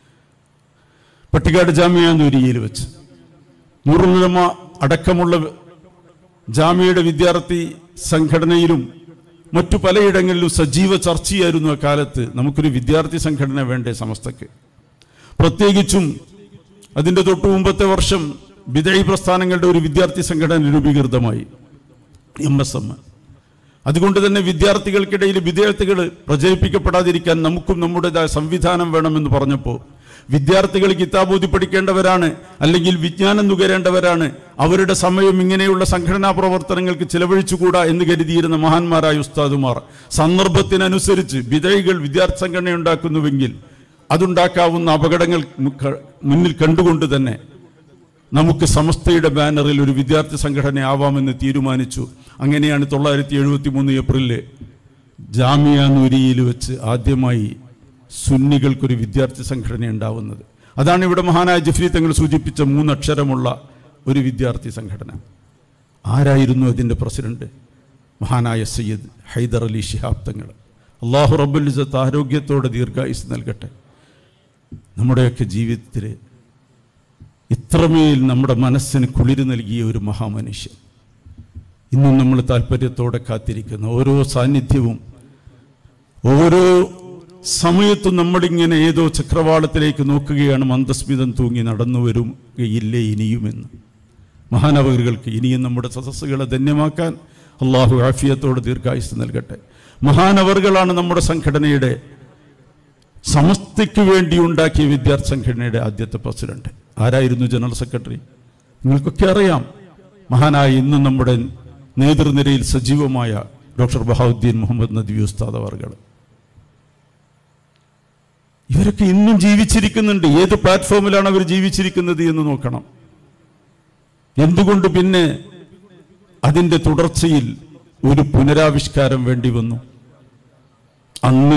പട്ടിക്കാട് ജാമ്യ നൂരിയയിൽ വെച്ച് നൂറുലമ അടക്കമുള്ള ജാമ്യയുടെ വിദ്യാർത്ഥി സംഘടനയിലും മറ്റു പലയിടങ്ങളിലും സജീവ ചർച്ചയായിരുന്നു ആ കാലത്ത് നമുക്കൊരു വിദ്യാർത്ഥി സംഘടന വേണ്ടേ സമസ്തക്ക് പ്രത്യേകിച്ചും അതിൻ്റെ തൊട്ടു മുമ്പത്തെ വർഷം വിദയി പ്രസ്ഥാനങ്ങളുടെ ഒരു വിദ്യാർത്ഥി സംഘടന രൂപീകൃതമായി എം എസ് എം അതുകൊണ്ട് തന്നെ വിദ്യാർത്ഥികൾക്കിടയിൽ വിദ്യാർത്ഥികൾ പ്രചരിപ്പിക്കപ്പെടാതിരിക്കാൻ നമുക്കും നമ്മുടേതായ സംവിധാനം വേണമെന്ന് പറഞ്ഞപ്പോൾ വിദ്യാർത്ഥികൾ കിതാബൂതി പഠിക്കേണ്ടവരാണ് അല്ലെങ്കിൽ വിജ്ഞാനം നുകരേണ്ടവരാണ് അവരുടെ സമയം ഇങ്ങനെയുള്ള സംഘടനാ പ്രവർത്തനങ്ങൾക്ക് ചിലവഴിച്ചുകൂടാ എന്ന് കരുതിയിരുന്ന മഹാന്മാരായ ഉസ്താദുമാർ സന്ദർഭത്തിനനുസരിച്ച് വിധേയികൾ വിദ്യാർത്ഥി സംഘടന ഉണ്ടാക്കുന്നുവെങ്കിൽ അതുണ്ടാക്കാവുന്ന അപകടങ്ങൾ മുക്ക- മുന്നിൽ കണ്ടുകൊണ്ട് തന്നെ നമുക്ക് സമസ്തയുടെ ബാനറിൽ ഒരു വിദ്യാർത്ഥി സംഘടന ആവാമെന്ന് തീരുമാനിച്ചു അങ്ങനെയാണ് തൊള്ളായിരത്തി എഴുപത്തി മൂന്ന് ഏപ്രിലിൽ ജാമിയ നൂരിയിൽ വെച്ച് ആദ്യമായി സുന്നികൾക്കൊരു വിദ്യാർത്ഥി സംഘടന ഉണ്ടാവുന്നത് അതാണ് ഇവിടെ മഹാനായ ജഫ്രി തങ്ങൾ സൂചിപ്പിച്ച മൂന്നക്ഷരമുള്ള ഒരു വിദ്യാർത്ഥി സംഘടന ആരായിരുന്നു അതിൻ്റെ പ്രസിഡന്റ് മഹാനായ സയ്യിദ് ഹൈദർ അലി ശിഹാബ് തങ്ങൾ അള്ളാഹു റബ്ബുൽ ഇസ്സത്ത് ആരോഗ്യത്തോടെ ദീർഘായുസ് നൽകട്ടെ നമ്മുടെയൊക്കെ ജീവിതത്തിൽ ഇത്രമേൽ നമ്മുടെ മനസ്സിന് കുളിര് നൽകിയ ഒരു മഹാമനുഷ്യൻ ഇന്നും നമ്മൾ താല്പര്യത്തോടെ കാത്തിരിക്കുന്ന ഓരോ സാന്നിധ്യവും ഓരോ സമയത്തും നമ്മളിങ്ങനെ ഏതോ ചക്രവാളത്തിലേക്ക് നോക്കുകയാണ് മന്ദസ്മിതം തൂങ്ങി നടന്നു വരുകയില്ലേ ഇനിയുമെന്ന് മഹാനവകർക്ക് ഇനിയും നമ്മുടെ സദസ്സുകളെ ധന്യമാക്കാൻ അള്ളാഹു ആഫിയത്തോട് ദീർഘായുസ് നൽകട്ടെ മഹാനവറുകളാണ് നമ്മുടെ സംഘടനയുടെ സമസ്തയ്ക്ക് വേണ്ടി ഉണ്ടാക്കിയ വിദ്യാർത്ഥി സംഘടനയുടെ ആദ്യത്തെ പ്രസിഡന്റ് ആരായിരുന്നു ജനറൽ സെക്രട്ടറി നിങ്ങൾക്കൊക്കെ അറിയാം മഹാനായ ഇന്നും നമ്മുടെ നേതൃനിരയിൽ സജീവമായ ഡോക്ടർ ബഹാവുദ്ദീൻ മുഹമ്മദ് നദി ഉസ്താദ് അവർകൾ ഇവരൊക്കെ ഇന്നും ജീവിച്ചിരിക്കുന്നുണ്ട് ഏത് പ്ലാറ്റ്ഫോമിലാണ് അവർ ജീവിച്ചിരിക്കുന്നത് എന്ന് നോക്കണം എന്തുകൊണ്ട് പിന്നെ അതിൻ്റെ തുടർച്ചയിൽ ഒരു പുനരാവിഷ്കാരം വേണ്ടി വന്നു അന്ന്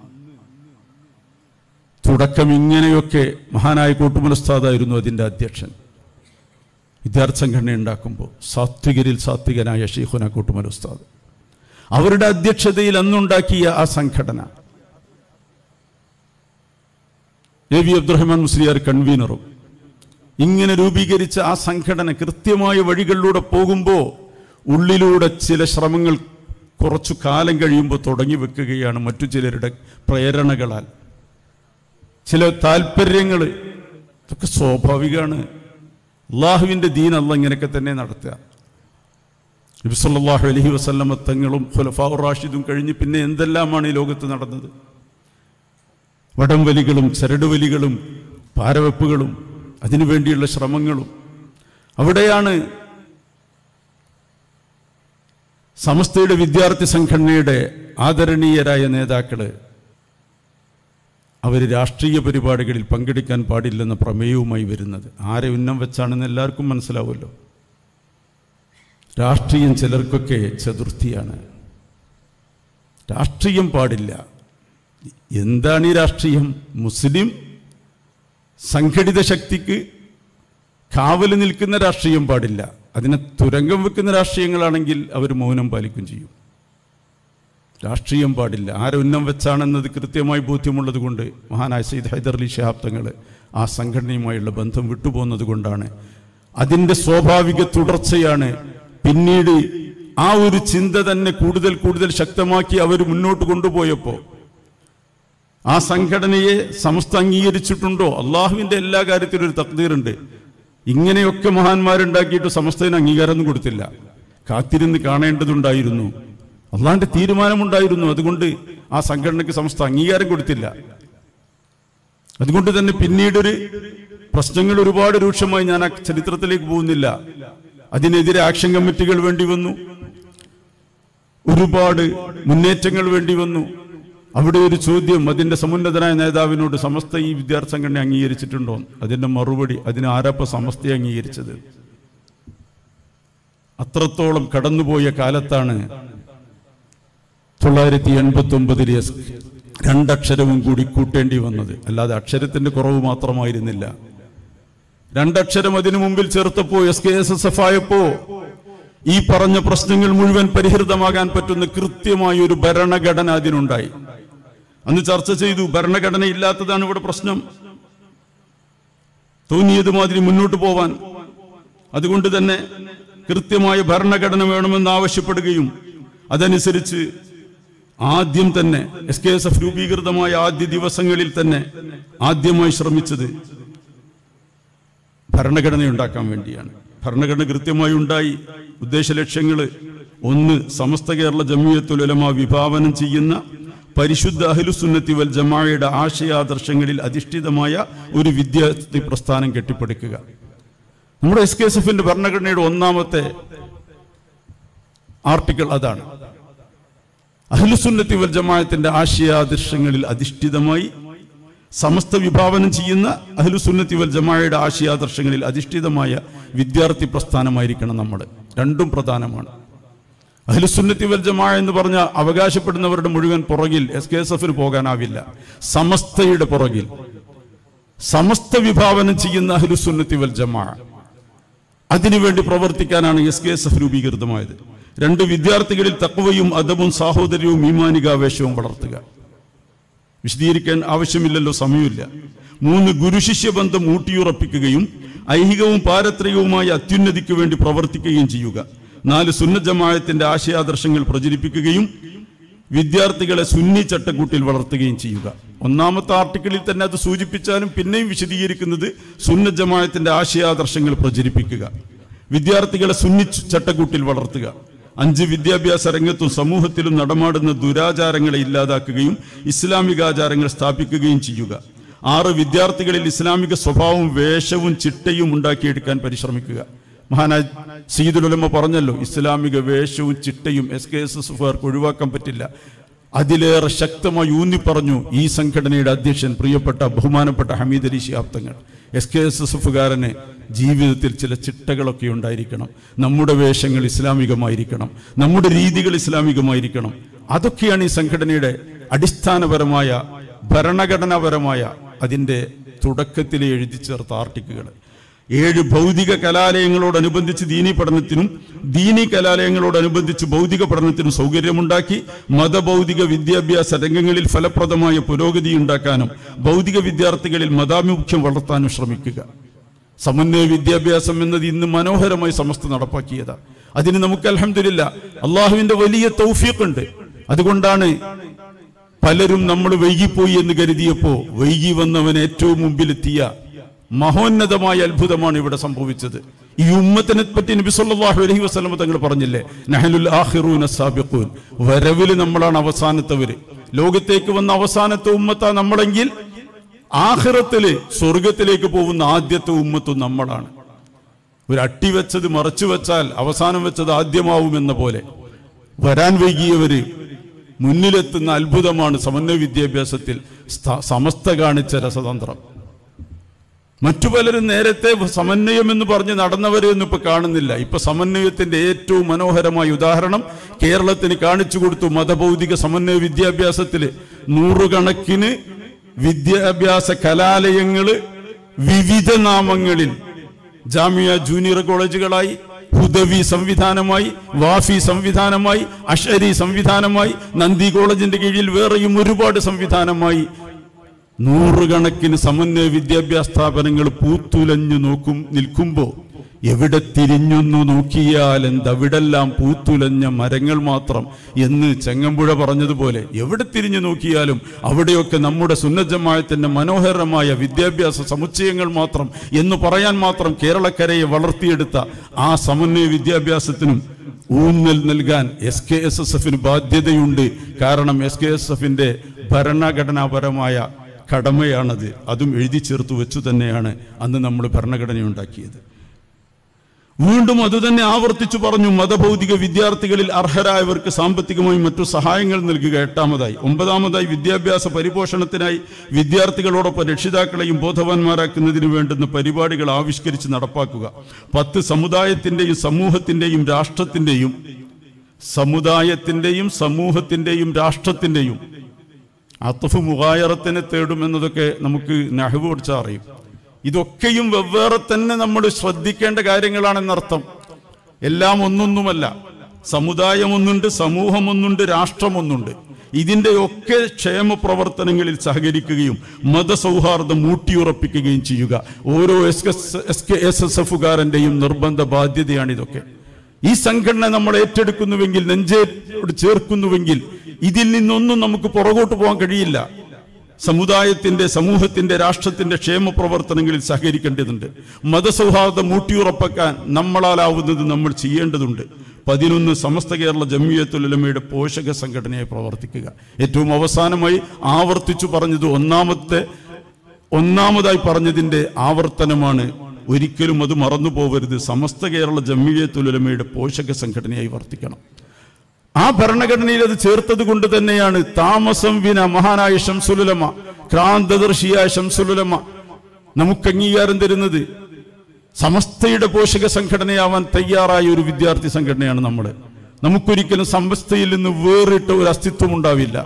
തുടക്കം ഇങ്ങനെയൊക്കെ മഹാനായ കൂട്ടുമുലസ്താദായിരുന്നു അതിൻ്റെ അധ്യക്ഷൻ വിദ്യാർത്ഥി സംഘടന ഉണ്ടാക്കുമ്പോൾ സാത്വികരിൽ സാത്വികനായ ഷെയ്ഖുന കൂട്ടുമൽ ഉസ്താദ് അവരുടെ അധ്യക്ഷതയിൽ അന്നുണ്ടാക്കിയ ആ സംഘടന എ വി അബ്ദുറഹ്മാൻ മുസ്ലിയാർ കൺവീനറും ഇങ്ങനെ രൂപീകരിച്ച ആ സംഘടന കൃത്യമായ വഴികളിലൂടെ പോകുമ്പോൾ ഉള്ളിലൂടെ ചില ശ്രമങ്ങൾ കുറച്ചു കാലം കഴിയുമ്പോൾ തുടങ്ങി വെക്കുകയാണ് മറ്റു ചിലരുടെ പ്രേരണകളാൽ ചില താല്പര്യങ്ങൾ ഇതൊക്കെ സ്വാഭാവികമാണ് അള്ളാഹുവിൻ്റെ ദീൻ അല്ല ഇങ്ങനെയൊക്കെ തന്നെ നടത്തുക നബിസല്ലാഹു അലഹി വസല്ലമ തങ്ങളും ഖുലഫാഉർ റാഷിദും കഴിഞ്ഞ് പിന്നെ എന്തെല്ലാമാണ് ഈ ലോകത്ത് നടന്നത് വടംവലികളും ചരടുവലികളും പാരവെപ്പുകളും അതിനുവേണ്ടിയുള്ള ശ്രമങ്ങളും അവിടെയാണ് സമസ്തയുടെ വിദ്യാർത്ഥി സംഘടനയുടെ ആദരണീയരായ നേതാക്കള് അവർ രാഷ്ട്രീയ പരിപാടികളിൽ പങ്കെടുക്കാൻ പാടില്ലെന്ന പ്രമേയവുമായി വരുന്നത് ആരെ ഉന്നം വെച്ചാണെന്ന് എല്ലാവർക്കും മനസ്സിലാവുമല്ലോ രാഷ്ട്രീയം ചിലർക്കൊക്കെ ചതുർത്ഥിയാണ് രാഷ്ട്രീയം പാടില്ല എന്താണ് ഈ രാഷ്ട്രീയം മുസ്ലിം സംഘടിത ശക്തിക്ക് കാവല് നിൽക്കുന്ന രാഷ്ട്രീയം പാടില്ല അതിനെ തുരങ്കം വെക്കുന്ന രാഷ്ട്രീയങ്ങളാണെങ്കിൽ അവർ മൗനം പാലിക്കും ചെയ്യും രാഷ്ട്രീയം പാടില്ല ആരുന്നം വെച്ചാണെന്നത് കൃത്യമായി ബോധ്യമുള്ളത് കൊണ്ട് മഹാനായ സയ്യിദ് ഹൈദർ അലി ശഹാബ് തങ്ങൾ ആ സംഘടനയുമായുള്ള ബന്ധം വിട്ടുപോകുന്നത് കൊണ്ടാണ് അതിൻ്റെ സ്വാഭാവിക തുടർച്ചയാണ് പിന്നീട് ആ ഒരു ചിന്ത തന്നെ കൂടുതൽ കൂടുതൽ ശക്തമാക്കി അവർ മുന്നോട്ട് കൊണ്ടുപോയപ്പോൾ ആ സംഘടനയെ സമസ്ത അംഗീകരിച്ചിട്ടുണ്ടോ അള്ളാഹുവിൻ്റെ എല്ലാ കാര്യത്തിലും ഒരു തക്തീറുണ്ട് ഇങ്ങനെയൊക്കെ മഹാന്മാരുണ്ടാക്കിയിട്ട് സമസ്തത്തിന് അംഗീകാരമൊന്നും കൊടുത്തില്ല കാത്തിരുന്ന് കാണേണ്ടതുണ്ടായിരുന്നു അള്ളാഹിന്റെ തീരുമാനമുണ്ടായിരുന്നു അതുകൊണ്ട് ആ സംഘടനയ്ക്ക് സമസ്ത അംഗീകാരം കൊടുത്തില്ല അതുകൊണ്ട് തന്നെ പിന്നീടൊരു പ്രശ്നങ്ങൾ ഒരുപാട് രൂക്ഷമായി ഞാൻ ആ ചരിത്രത്തിലേക്ക് പോകുന്നില്ല അതിനെതിരെ ആക്ഷൻ കമ്മിറ്റികൾ വേണ്ടി വന്നു ഒരുപാട് മുന്നേറ്റങ്ങൾ വേണ്ടി വന്നു അവിടെ ഒരു ചോദ്യം അതിന്റെ സമുന്നതനായ നേതാവിനോട് സമസ്ത ഈ വിദ്യാർത്ഥി സംഘടന അംഗീകരിച്ചിട്ടുണ്ടോ അതിന്റെ മറുപടി അതിന് ആരപ്പ സമസ്തയെ അംഗീകരിച്ചത് അത്രത്തോളം കടന്നുപോയ കാലത്താണ് തൊള്ളായിരത്തി എൺപത്തി ഒമ്പതിൽ രണ്ടക്ഷരവും കൂടി കൂട്ടേണ്ടി വന്നത് അല്ലാതെ അക്ഷരത്തിന്റെ കുറവ് മാത്രമായിരുന്നില്ല രണ്ടക്ഷരം അതിനു മുമ്പിൽ ചേർത്തപ്പോ S K S S F ആയപ്പോ ഈ പറഞ്ഞ പ്രശ്നങ്ങൾ മുഴുവൻ പരിഹൃതമാകാൻ പറ്റുന്ന കൃത്യമായ ഒരു ഭരണഘടന അതിനുണ്ടായി അന്ന് ചർച്ച ചെയ്തു ഭരണഘടന ഇല്ലാത്തതാണ് ഇവിടെ പ്രശ്നം തോന്നിയത് മാതിരി മുന്നോട്ട് പോവാൻ അതുകൊണ്ട് തന്നെ കൃത്യമായ ഭരണഘടന വേണമെന്ന് ആവശ്യപ്പെടുകയും അതനുസരിച്ച് ആദ്യം തന്നെ എസ് കെ എസ് എഫ് രൂപീകൃതമായ ആദ്യ ദിവസങ്ങളിൽ തന്നെ ആദ്യമായി ശ്രമിച്ചത് ഭരണഘടന ഉണ്ടാക്കാൻ വേണ്ടിയാണ് ഭരണഘടന കൃത്യമായി ഉണ്ടായി ഉദ്ദേശ ലക്ഷ്യങ്ങൾ ഒന്ന് സമസ്ത കേരള ജമിയത്തുൽ ഉലമ വിഭാവനം ചെയ്യുന്ന പരിശുദ്ധ അഹ്ലുസുന്നത്തി വൽ ജമാഅയുടെ ആശയാദർശങ്ങളിൽ അധിഷ്ഠിതമായ ഒരു വിദ്യാർത്ഥി പ്രസ്ഥാനം കെട്ടിപ്പടുക്കുക നമ്മുടെ എസ് കെ എസ് എഫിന്റെ ഭരണഘടനയുടെ ഒന്നാമത്തെ ആർട്ടിക്കിൾ അതാണ് അഹ്ലുസുന്നത്തി വൽ ജമാഅത്തിന്റെ ആശയാദർശങ്ങളിൽ അധിഷ്ഠിതമായി സമസ്ത വിഭാവനം ചെയ്യുന്ന അഹ്ലുസുന്നത്തി വൽ ജമാഅയുടെ ആശയാദർശങ്ങളിൽ അധിഷ്ഠിതമായ വിദ്യാർത്ഥി പ്രസ്ഥാനമായിരിക്കണം നമ്മൾ രണ്ടും പ്രധാനമാണ് അഹ്ലുസുന്നത്തി വൽ ജമാ എന്ന് പറഞ്ഞ അവകാശപ്പെടുന്നവരുടെ മുഴുവൻ പുറകിൽ എസ് കെ എസ് എഫിന് പോകാനാവില്ല സമസ്തയുടെ പുറകിൽ സമസ്ത വിഭാവനം ചെയ്യുന്ന അഹ്ലുസുന്നത്തി വൽ ജമാ അതിനുവേണ്ടി പ്രവർത്തിക്കാനാണ് എസ് കെ എസ് എഫ് രൂപീകൃതമായത് രണ്ട് വിദ്യാർത്ഥികളിൽ തക്കവയും അദബും സാഹോദര്യവും ഈമാനികാവേശവും വളർത്തുക വിശദീകരിക്കാൻ ആവശ്യമില്ലല്ലോ സമയമില്ല മൂന്ന് ഗുരുശിഷ്യ ബന്ധം ഊട്ടിയുറപ്പിക്കുകയും ഐഹികവും പാരത്രികവുമായ അത്യുന്നതിക്ക് വേണ്ടി പ്രവർത്തിക്കുകയും ചെയ്യുക നാല് സുന്ന ജമായത്തിന്റെ ആശയാദർശങ്ങൾ പ്രചരിപ്പിക്കുകയും വിദ്യാർത്ഥികളെ സുന്നി ചട്ടക്കൂട്ടിൽ വളർത്തുകയും ചെയ്യുക ഒന്നാമത്തെ ആർട്ടിക്കിളിൽ തന്നെ അത് സൂചിപ്പിച്ചാലും പിന്നെയും വിശദീകരിക്കുന്നത് സുന്ന ജമായത്തിന്റെ ആശയാദർശങ്ങൾ പ്രചരിപ്പിക്കുക വിദ്യാർത്ഥികളെ സുന്നി ചട്ടക്കൂട്ടിൽ വളർത്തുക അഞ്ച് വിദ്യാഭ്യാസ രംഗത്തും സമൂഹത്തിലും നടമാടുന്ന ദുരാചാരങ്ങളെ ഇല്ലാതാക്കുകയും ഇസ്ലാമികാചാരങ്ങൾ സ്ഥാപിക്കുകയും ചെയ്യുക ആറ് വിദ്യാർത്ഥികളിൽ ഇസ്ലാമിക സ്വഭാവവും വേഷവും ചിട്ടയും ഉണ്ടാക്കിയെടുക്കാൻ പരിശ്രമിക്കുക മഹാനായ സീദുലുലമ പറഞ്ഞല്ലോ ഇസ്ലാമിക വേഷവും ചിട്ടയും എസ് കെ എസ് എസ് ഒഴിവാക്കാൻ പറ്റില്ല അതിലേറെ ശക്തമായി ഊന്നി പറഞ്ഞു ഈ സംഘടനയുടെ അധ്യക്ഷൻ പ്രിയപ്പെട്ട ബഹുമാനപ്പെട്ട Hameed Ali Shihab Thangal S K S S എഫുകാരന് ജീവിതത്തിൽ ചില ചിട്ടകളൊക്കെ ഉണ്ടായിരിക്കണം നമ്മുടെ വേഷങ്ങൾ ഇസ്ലാമികമായിരിക്കണം നമ്മുടെ രീതികൾ ഇസ്ലാമികമായിരിക്കണം അതൊക്കെയാണ് ഈ സംഘടനയുടെ അടിസ്ഥാനപരമായ ഭരണഘടനാപരമായ അതിൻ്റെ തുടക്കത്തിൽ എഴുതി ചേർത്ത ആർട്ടിക്കുകൾ ഏഴ് ഭൗതിക കലാലയങ്ങളോടനുബന്ധിച്ച് ദീനി പഠനത്തിനും ദീനി കലാലയങ്ങളോടനുബന്ധിച്ച് ഭൗതിക പഠനത്തിനും സൗകര്യമുണ്ടാക്കി മതഭൗതിക വിദ്യാഭ്യാസ രംഗങ്ങളിൽ ഫലപ്രദമായ പുരോഗതി ഉണ്ടാക്കാനും ഭൗതിക വിദ്യാർത്ഥികളിൽ മതാഭിമുഖ്യം വളർത്താനും ശ്രമിക്കുക സമന്വയ വിദ്യാഭ്യാസം എന്നത് ഇന്ന് മനോഹരമായി സമസ്ത നടപ്പാക്കിയതാണ് അതിന് നമുക്ക് അലഹമില്ല അള്ളാഹുവിന്റെ വലിയ തൗഫീഖ് ഉണ്ട് അതുകൊണ്ടാണ് പലരും നമ്മൾ വൈകിപ്പോയി എന്ന് കരുതിയപ്പോ വൈകി വന്നവൻ ഏറ്റവും മുമ്പിലെത്തിയ മഹോന്നതമായ അത്ഭുതമാണ് ഇവിടെ സംഭവിച്ചത് ഈ ഉമ്മത്തിനെ പറ്റി നബി സല്ലല്ലാഹു അലൈഹി വസല്ലം തങ്ങൾ പറഞ്ഞില്ലേ നഹലുൽ ആഖിറൂന സാബിഖൂൻ വരവില് നമ്മളാണ് അവസാനത്തവര് ലോകത്തേക്ക് വന്ന അവസാനത്തെ ഉമ്മത്താ നമ്മളെങ്കിൽ ആഖിറത്തില് സ്വർഗത്തിലേക്ക് പോകുന്ന ആദ്യത്തെ ഉമ്മത്തും നമ്മളാണ് ഒരു അട്ടി വെച്ചത് മറച്ചു വെച്ചാൽ അവസാനം വെച്ചത് ആദ്യമാവുമെന്ന പോലെ വരാൻ വൈകിയവര് മുന്നിലെത്തുന്ന അത്ഭുതമാണ് സമന്വയ വിദ്യാഭ്യാസത്തിൽ സ്ഥ- സമസ്ത കാണിച്ച രസതന്ത്രം മറ്റു പലരും നേരത്തെ സമന്വയം എന്ന് പറഞ്ഞ് നടന്നവരെയൊന്നും ഇപ്പൊ കാണുന്നില്ല ഇപ്പൊ സമന്വയത്തിന്റെ ഏറ്റവും മനോഹരമായ ഉദാഹരണം കേരളത്തിന് കാണിച്ചു കൊടുത്തു മതഭൗതിക സമന്വയ വിദ്യാഭ്യാസത്തില് നൂറുകണക്കിന് വിദ്യാഭ്യാസ കലാലയങ്ങള് വിവിധ നാമങ്ങളിൽ ജാമിയ ജൂനിയർ കോളേജുകളായി ഹുദവി സംവിധാനമായി വാഫി സംവിധാനമായി അഷരി സംവിധാനമായി നന്ദി കോളേജിന്റെ കീഴിൽ വേറെയും ഒരുപാട് സംവിധാനമായി നൂറുകണക്കിന് സമന്വയ വിദ്യാഭ്യാസ സ്ഥാപനങ്ങൾ പൂത്തുലഞ്ഞു നോക്കും നിൽക്കുമ്പോൾ എവിടെ തിരിഞ്ഞൊന്നു നോക്കിയാൽ എന്തവിടെല്ലാം പൂത്തുലഞ്ഞ മരങ്ങൾ മാത്രം എന്ന് ചെങ്ങമ്പുഴ പറഞ്ഞതുപോലെ എവിടെ തിരിഞ്ഞു നോക്കിയാലും അവിടെയൊക്കെ നമ്മുടെ സുന്നജമായത്തിന്റെ മനോഹരമായ വിദ്യാഭ്യാസ സമുച്ചയങ്ങൾ മാത്രം എന്ന് പറയാൻ മാത്രം കേരളക്കരയെ വളർത്തിയെടുത്ത ആ സമന്വയ വിദ്യാഭ്യാസത്തിനും ഊന്നൽ നൽകാൻ എസ് കെ എസ് എസ് എഫിന് ബാധ്യതയുണ്ട് കാരണം എസ് കെ എസ് എഫിന്റെ ഭരണഘടനാപരമായ കടമയാണത് അതും എഴുതി ചേർത്ത് വെച്ചു തന്നെയാണ് അന്ന് നമ്മൾ ഭരണഘടന ഉണ്ടാക്കിയത് വീണ്ടും അതുതന്നെ ആവർത്തിച്ചു പറഞ്ഞു മതഭൗതിക വിദ്യാർത്ഥികളിൽ അർഹരായവർക്ക് സാമ്പത്തികമായി മറ്റു സഹായങ്ങൾ നൽകുക എട്ടാമതായി ഒമ്പതാമതായി വിദ്യാഭ്യാസ പരിപോഷണത്തിനായി വിദ്യാർത്ഥികളോടൊപ്പം രക്ഷിതാക്കളെയും ബോധവാന്മാരാക്കുന്നതിന് വേണ്ടുന്ന പരിപാടികൾ ആവിഷ്കരിച്ച് നടപ്പാക്കുക പത്ത് സമുദായത്തിന്റെയും സമൂഹത്തിന്റെയും രാഷ്ട്രത്തിന്റെയും സമുദായത്തിന്റെയും സമൂഹത്തിന്റെയും രാഷ്ട്രത്തിന്റെയും അത്തഫ് മുഖായറത്തിനെ തേടുമെന്നതൊക്കെ നമുക്ക് നഹവ് പഠിച്ചാൽ അറിയും ഇതൊക്കെയും വെവ്വേറെ തന്നെ നമ്മൾ ശ്രദ്ധിക്കേണ്ട കാര്യങ്ങളാണെന്നർത്ഥം എല്ലാം ഒന്നൊന്നുമല്ല സമുദായം ഒന്നുണ്ട് സമൂഹം ഒന്നുണ്ട് രാഷ്ട്രം ഒന്നുണ്ട് ഇതിൻ്റെയൊക്കെ ക്ഷേമ പ്രവർത്തനങ്ങളിൽ സഹകരിക്കുകയും മതസൗഹാർദ്ദം ഊട്ടിയുറപ്പിക്കുകയും ചെയ്യുക ഓരോ S S K S S എഫുകാരൻ്റെയും നിർബന്ധ ബാധ്യതയാണ് ഇതൊക്കെ ഈ സംഘടന നമ്മൾ ഏറ്റെടുക്കുന്നുവെങ്കിൽ നെഞ്ചോട് ചേർക്കുന്നുവെങ്കിൽ ഇതിൽ നിന്നൊന്നും നമുക്ക് പുറകോട്ട് പോകാൻ കഴിയില്ല സമുദായത്തിന്റെ സമൂഹത്തിന്റെ രാഷ്ട്രത്തിന്റെ ക്ഷേമ പ്രവർത്തനങ്ങളിൽ സഹകരിക്കേണ്ടതുണ്ട് മതസൗഹാർദ്ദം ഊട്ടിയുറപ്പാക്കാൻ നമ്മളാലാവുന്നത് നമ്മൾ ചെയ്യേണ്ടതുണ്ട് പതിനൊന്ന് സമസ്ത കേരള ജമിയത്തുലമയുടെ പോഷക സംഘടനയെ പ്രവർത്തിക്കുക ഏറ്റവും അവസാനമായി ആവർത്തിച്ചു പറഞ്ഞത് ഒന്നാമത്തെ ഒന്നാമതായി പറഞ്ഞതിന്റെ ആവർത്തനമാണ് ഒരിക്കലും അത് മറന്നു പോകരുത് സമസ്ത കേരള ജമിയത്തുലമയുടെ പോഷക സംഘടനയായി വർത്തിക്കണം ആ ഭരണഘടനയിൽ അത് ചേർത്തത് കൊണ്ട് തന്നെയാണ് താമസം വിന മഹാനായ ഷംസുലുലമ ക്രാന്തദർശിയായ ഷംസുലുലമ നമുക്ക് അംഗീകാരം തരുന്നത് സമസ്തയുടെ പോഷക സംഘടനയാവാൻ തയ്യാറായ ഒരു വിദ്യാർത്ഥി സംഘടനയാണ് നമ്മൾ നമുക്കൊരിക്കലും സമസ്തയിൽ നിന്ന് വേറിട്ട ഒരു അസ്തിത്വം ഉണ്ടാവില്ല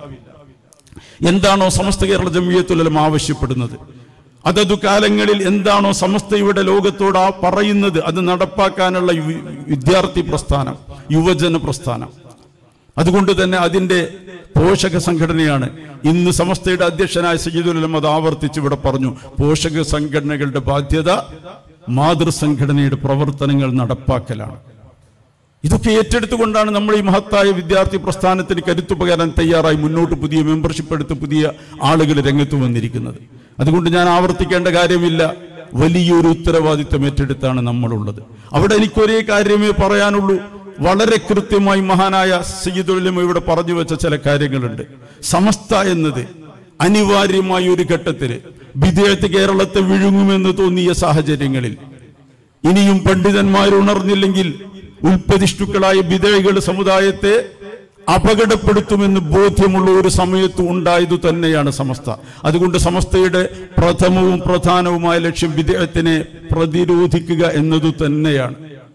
എന്താണോ സമസ്ത കേരള ജമിയത്തുലം ആവശ്യപ്പെടുന്നത് അതതു കാലങ്ങളിൽ എന്താണോ സമസ്തയുടെ ലോകത്തോട് ആ പറയുന്നത് അത് നടപ്പാക്കാനുള്ള യു- വിദ്യാർത്ഥി പ്രസ്ഥാനം യുവജന പ്രസ്ഥാനം അതുകൊണ്ട് തന്നെ അതിന്റെ പോഷക സംഘടനയാണ് ഇന്ന് സമസ്തയുടെ അധ്യക്ഷനായ സയ്യിദുൽ അത് ആവർത്തിച്ച് ഇവിടെ പറഞ്ഞു പോഷക സംഘടനകളുടെ ബാധ്യത മാതൃസംഘടനയുടെ പ്രവർത്തനങ്ങൾ നടപ്പാക്കലാണ് ഇതൊക്കെ ഏറ്റെടുത്തുകൊണ്ടാണ് നമ്മൾ ഈ മഹത്തായ വിദ്യാർത്ഥി പ്രസ്ഥാനത്തിന് കരുത്തു പകരാൻ തയ്യാറായി മുന്നോട്ട് പുതിയ മെമ്പർഷിപ്പ് എടുത്ത് പുതിയ ആളുകൾ രംഗത്ത് വന്നിരിക്കുന്നത് അതുകൊണ്ട് ഞാൻ ആവർത്തിക്കേണ്ട കാര്യമില്ല വലിയൊരു ഉത്തരവാദിത്വം ഏറ്റെടുത്താണ് നമ്മളുള്ളത് അവിടെ എനിക്കൊരേ കാര്യമേ പറയാനുള്ളൂ വളരെ കൃത്യമായി മഹാനായ സയ്യിദുലമ ഇവിടെ പറഞ്ഞു വെച്ച ചില കാര്യങ്ങളുണ്ട് സമസ്ത എന്നത് അനിവാര്യമായ ഒരു ഘട്ടത്തിൽ വിദേഹത്ത് കേരളത്തെ വിഴുങ്ങുമെന്ന് തോന്നിയ സാഹചര്യങ്ങളിൽ ഇനിയും പണ്ഡിതന്മാർ ഉണർന്നില്ലെങ്കിൽ ഉൽപ്പതിഷ്ടുക്കളായ വിധേയകൾ സമുദായത്തെ അപകടപ്പെടുത്തുമെന്ന് ബോധ്യമുള്ള ഒരു സമയത്ത് ഉണ്ടായതു തന്നെയാണ് സമസ്ത അതുകൊണ്ട് സമസ്തയുടെ പ്രഥമവും പ്രധാനവുമായ ലക്ഷ്യം വിദേഹത്തിനെ പ്രതിരോധിക്കുക എന്നതു തന്നെയാണ്